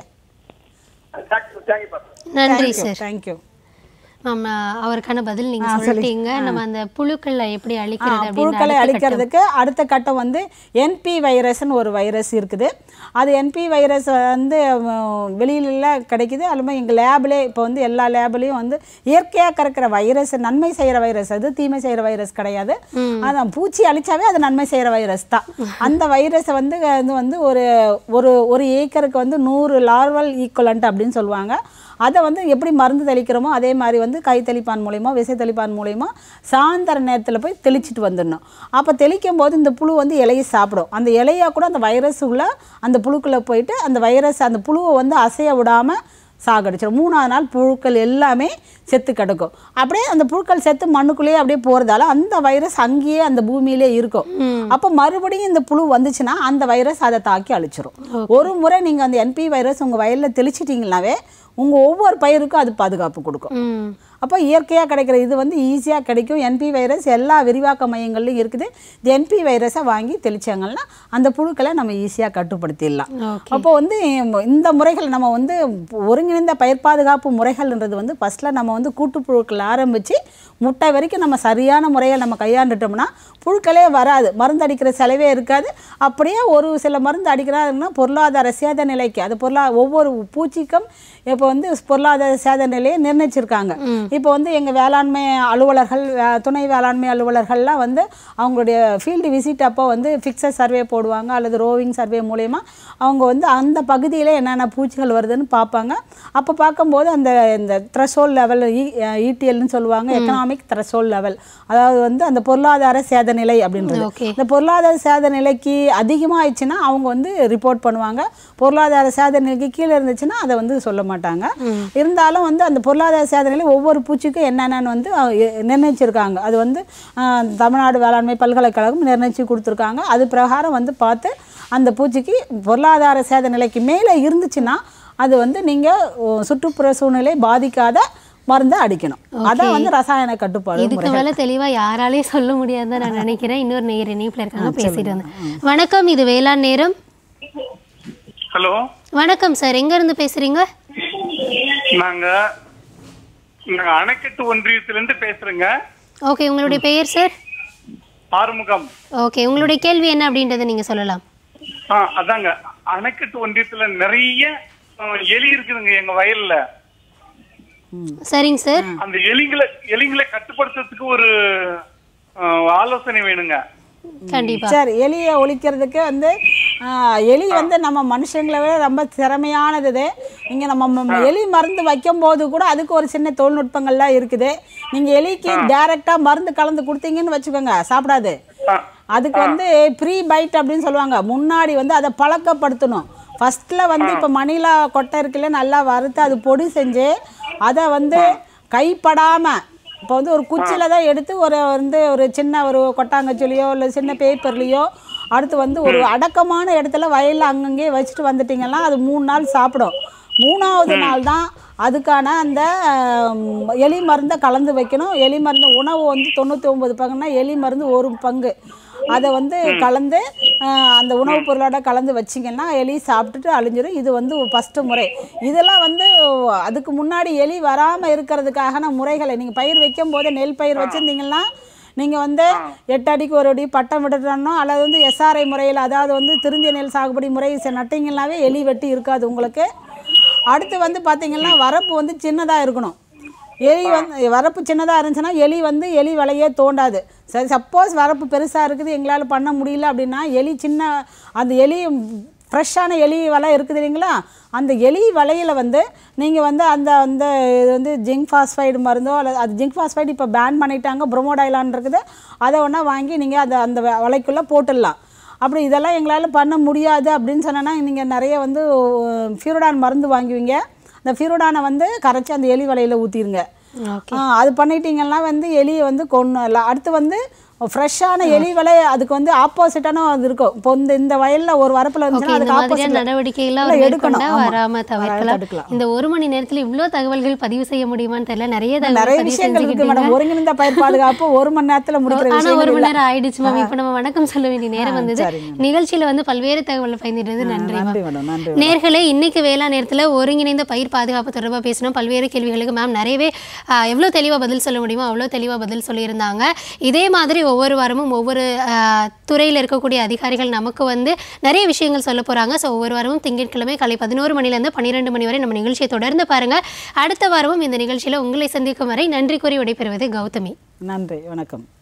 தேங்க்யூ நன்றி சார் தேங்க்யூ மேம் அவருக்கான பதில் நீங்க சொல்லிட்டீங்க நம்ம அந்த புழுக்களை எப்படி அழிக்கிறது அப்படின்னு புழுக்களை அடுத்த அழிக்கிறதுக்கு அடுத்த கட்டம் வந்து என்பி வைரஸ்னு ஒரு வைரஸ் இருக்குது அது என்பி வைரஸ் வந்து வெளியில கிடைக்குது அதுமாதிரி எங்கள் லேபிலே இப்போ வந்து எல்லா லேப்லேயும் வந்து இயற்கையாக கறக்கிற வைரஸ் நன்மை செய்கிற வைரஸ் அது தீமை செய்கிற வைரஸ் கிடையாது அதான் பூச்சி அழிச்சாவே அது நன்மை செய்கிற வைரஸ் தான் அந்த வைரஸை வந்து அது வந்து ஒரு ஒரு ஒரு ஏக்கருக்கு வந்து நூறு லார்வல் ஈக்குவலண்ட் அப்படின்னு சொல்லுவாங்க அதை வந்து எப்படி மருந்து தெளிக்கிறோமோ அதே மாதிரி வந்து கை தெளிப்பான் மூலயமா விசை தெளிப்பான் மூலயமா சாயந்தர நேரத்தில் போய் தெளிச்சிட்டு வந்துடணும் அப்போ தெளிக்கும் போது இந்த புழு வந்து இலையை சாப்பிடும் அந்த இலையா கூட அந்த வைரஸ் உள்ள அந்த புழுக்குள்ளே போயிட்டு அந்த வைரஸ் அந்த புழுவை வந்து அசைய விடாமல் சாகடிச்சிடும் மூணாவது நாள் புழுக்கள் எல்லாமே செத்து கிடக்கும் அப்படியே அந்த புழுக்கள் செத்து மண்ணுக்குள்ளேயே அப்படியே போகிறதால அந்த வைரஸ் அங்கேயே அந்த பூமியிலே இருக்கும் அப்போ மறுபடியும் இந்த புழு வந்துச்சுன்னா அந்த வைரஸ் அதை தாக்கி அழிச்சிரும் ஒரு முறை நீங்கள் அந்த என்பி வைரஸ் உங்கள் வயலில் தெளிச்சிட்டிங்கனாவே உங்கள் ஒவ்வொரு பயிருக்கும் அது பாதுகாப்பு கொடுக்கும் ம் அப்போ இயற்கையாக கிடைக்கிற இது வந்து ஈஸியாக கிடைக்கும் என்பி வைரஸ் எல்லா விரிவாக்க மையங்கள்லையும் இருக்குது இந்த என்பி வைரஸை வாங்கி தெளிச்சாங்கன்னா அந்த புழுக்களை நம்ம ஈஸியாக கட்டுப்படுத்திடலாம் ஓகே அப்போ வந்து இந்த முறைகள் நம்ம வந்து ஒருங்கிணைந்த பயிர் பாதுகாப்பு முறைகள்ன்றது வந்து ஃபஸ்ட்டில் நம்ம வந்து கூட்டுப்புழுக்கள் ஆரம்பித்து முட்டை வரைக்கும் நம்ம சரியான முறையில் நம்ம கையாண்டுட்டோம்னா புழுக்களே வராது மருந்து அடிக்கிற செலவே இருக்காது அப்படியே ஒரு சில மருந்து அடிக்கிறாருன்னா பொருளாதார சேத நிலைக்கு அது பொருளா ஒவ்வொரு பூச்சிக்கும் இப்போ வந்து பொருளாதார சேத நிலையை நிர்ணயிச்சிருக்காங்க இப்போ வந்து எங்கள் வேளாண்மை அலுவலர்கள் வே- துணை வேளாண்மை அலுவலர்கள்லாம் வந்து அவங்களுடைய ஃபீல்டு விசிட் அப்போ வந்து ஃபிக்ஸட் சர்வே போடுவாங்க அல்லது ரோவிங் சர்வே மூலயமா அவங்க வந்து அந்த பகுதியில் என்னென்ன பூச்சிகள் வருதுன்னு பார்ப்பாங்க அப்போ பார்க்கும்போது அந்த இந்த த்ரெஷோல் லெவல் இடிஎல்னு சொல்லுவாங்க எக்கனாமிக் த்ரெஷோல் லெவல் அதாவது வந்து அந்த பொருளாதார சேத நிலை அப்படின்றது Okay. இந்த பொருளாதார சேத நிலைக்கு அதிகமாகிடுச்சுன்னா அவங்க வந்து ரிப்போர்ட் பண்ணுவாங்க பொருளாதார சேத நிலைக்கு கீழே இருந்துச்சுன்னா அதை வந்து சொல்ல மாட்டாங்க இருந்தாலும் வந்து அந்த பொருளாதார சேத நிலை ஒவ்வொரு பூச்சிக்கும் என்னென்னு வந்து அஹ், எ- நிர்ணயிச்சிருக்காங்க அது வந்து அஹ், தமிழ்நாடு வேளாண்மை பல்கலைக்கழகம் நிர்ணயிச்சு கொடுத்துருக்காங்க அது பிரகாரம் வந்து பார்த்து அந்த பூச்சிக்கு பொருளாதார சேத நிலைக்கு மேலே இருந்துச்சுன்னா அது வந்து நீங்கள் சுற்றுப்புற சூழ்நிலை பாதிக்காத மருந்தை அடிக்கணும் அதான் வந்து ரசாயன கட்டுப்பாடு இதுக்கு மேல தெளிவா யாராலையும் சொல்ல முடியாதுன்னு நான் நினைக்கிறேன் இன்னொரு நேர் இணைப்புல இருக்காங்க பேசிட்டு வந்தேன் வணக்கம் இது வேளாண் நேரம் ஹலோ வணக்கம் சார் எங்க இருந்து பேசுறீங்க நாங்க நாங்க அணைக்கட்டு ஒன்றியத்துல இருந்து பேசுறேங்க ஓகே உங்களுடைய பெயர் சார் ஆறுமுகம் ஓகே உங்களுடைய கேள்வி என்ன அப்படின்றத நீங்க சொல்லலாம் ஆ அதாங்க அணைக்கட்டு ஒன்றியத்துல நிறைய ஆ, எலி இருக்குதுங்க எங்க வயல்ல சரிங்க சார் அந்த எலிங்களை எலிங்களை கட்டுப்படுத்துறதுக்கு ஒரு ஆ, ஆலோசனை வேணுங்க கண்டிப்பா சரி எலியை ஒழிக்கிறதுக்கு வந்து ஆஹ், எலி வந்து நம்ம மனுஷங்களை விட ரொம்ப திறமையானது இது இங்கே நம்ம ம- எலி மருந்து வைக்கும் போது கூட அதுக்கு ஒரு சின்ன தொழில்நுட்பங்கள்லாம் இருக்குது நீங்கள் எலிக்கு டைரெக்டாக மருந்து கலந்து கொடுத்தீங்கன்னு வச்சுக்கோங்க சாப்பிடாது ஆ, அதுக்கு வந்து ப்ரீ பைட் அப்படின்னு சொல்லுவாங்க முன்னாடி வந்து அதை பழக்கப்படுத்தணும் ஃபர்ஸ்ட்ல வந்து இப்போ மணிலா கொட்டை இருக்குல்ல நல்லா வறுத்து அது பொடி செஞ்சு அதை வந்து கைப்படாம இப்போ வந்து ஒரு குச்சியில தான் எடுத்து ஒரு வந்து ஒரு சின்ன ஒரு கொட்டாங்கச்சிலையோ இல்லை சின்ன பேப்பர்லேயோ அடுத்து வந்து ஒரு அடக்கமான இடத்துல வயலில் அங்கங்கே வச்சுட்டு வந்துட்டிங்கன்னா அது மூணு நாள் சாப்பிடும் மூணாவது நாள் தான் அதுக்கான அந்த ஆம், எலி மருந்தை கலந்து வைக்கணும் எலி மருந்து உணவு வந்து தொண்ணூற்றி ஒம்பது பங்குனா எலி மருந்து ஒரு பங்கு அதை வந்து கலந்து ஆஹ், அந்த உணவுப் பொருளோட கலந்து வச்சிங்கன்னா எலி சாப்பிட்டுட்டு அழிஞ்சிரும் இது வந்து ஃபஸ்ட்டு முறை இதெல்லாம் வந்து அதுக்கு முன்னாடி எலி வராமல் இருக்கிறதுக்கான முறைகளை நீங்கள் பயிர் வைக்கும் போது நெல் பயிர் வச்சுருந்தீங்கன்னா நீங்கள் வந்து எட்டு அடிக்கு ஒரு அடி பட்டம் விட்டுறணும் அல்லது வந்து எஸ்ஆர்ஐ முறையில் அதாவது வந்து திருந்திய நெல் சாகுபடி முறை செ- நட்டிங்கன்னாவே எலி வெட்டி இருக்காது உங்களுக்கு அடுத்து வந்து பார்த்தீங்கன்னா வரப்பு வந்து சின்னதாக இருக்கணும் எலி வந்து வரப்பு சின்னதாக இருந்துச்சுன்னா எலி வந்து எலி வலையே தோண்டாது சரி சப்போஸ் வரப்பு பெருசாக இருக்குது எங்களால் பண்ண முடியல அப்படின்னா எலி சின்ன அந்த எலி ஃப்ரெஷ்ஷான எலி வலை இருக்குது இல்லைங்களா அந்த எலி வலையில் வந்து நீங்கள் வந்து அந்த அந்த இது வந்து ஜிங்க் ஃபாஸ்ஃபைடு மருந்தோ அல்லது அது ஜிங்க் ஃபாஸ்ஃபைடு இப்போ பேன் பண்ணிட்டாங்க ப்ரொமோடைலான் இருக்குது அதை ஒன்றா வாங்கி நீங்கள் அதை அந்த வ- வலைக்குள்ளே போட்டுடலாம் அப்படி இதெல்லாம் எங்களால் பண்ண முடியாது அப்படின்னு சொன்னோன்னா நீங்கள் நிறைய வந்து ஃபியூரடான் மருந்து வாங்குவீங்க அந்த ஃபியூரடானை வந்து கரைச்சி அந்த எலி வலையில் ஊற்றிடுங்க ஓகே அது பண்ணிட்டீங்கன்னா வந்து எலியை வந்து கொண்டு அடுத்து வந்து ஃப்ரெஷ்ஷான எலி வலை அதுக்கு வந்து ஆப்போசிட்டான அது இருக்கும் இப்போ இந்த இந்த வயலில் ஒரு வரப்பில் ஓகே இருந்துச்சுன்னா இந்த அதுக்கு மாதிரியான ஆப்போசிட் நடவடிக்கைகள்லாம் இல்ல, அவர் எடுக்கணும். மேற்கொண்டா ஆமா. வராம தவிர்க்கலாம் தடுக்கலாம். இந்த ஒரு மணி நேரத்துல இவ்ளோ தகவல்கள் பதிவு செய்ய முடியுமான்னு தெரியல நிறைய தகவல் நிறைய பதிவு விஷயங்கள் இருக்கு செஞ்சுக்கிட்டீங்க மேடம் ஒருங்கிணைந்த பயிர் பாதுகாப்பு ஒரு மணி நேரத்தில் முடிக்கிற ஆனா ஒரு விஷயங்கள் மணி இல்லை நேரம் ஆயிடுச்சு மேம் இப்போ நம்ம வணக்கம் சொல்ல வேண்டிய நேரம் வந்தது சரிங்க. நிகழ்ச்சியில வந்து பல்வேறு தகவல் பயந்துட்டு நன்றி மேம் நன்றி மேடம் நன்றி நேர்களே இன்னைக்கு வேளாண் நேரத்துல ஒருங்கிணைந்த பயிர் பாதுகாப்பு தொடர்பாக பேசணும் பல்வேறு கேள்விகளுக்கு மேம் நிறையவே ஆஹ், எவ்வளவு தெளிவா பதில் சொல்ல முடியுமோ அவ்வளோ தெளிவா பதில் சொல்லியிருந்தாங்க இதே மாதிரி ஒவ்வொரு வாரமும் ஒவ்வொரு ஆஹ், துறையில இருக்கக்கூடிய அதிகாரிகள் நமக்கு வந்து நிறைய விஷயங்கள் சொல்ல போறாங்க ஸோ ஒவ்வொரு வாரமும் திங்கட்கிழமை காலை பதினோரு மணிலேருந்து பன்னிரெண்டு மணி வரை நம்ம நிகழ்ச்சியை தொடர்ந்து பாருங்க அடுத்த வாரமும் இந்த நிகழ்ச்சியில உங்களை சந்திக்கும் வரை நன்றி கூறி விடைபெறுவது கௌதமி நன்றி வணக்கம்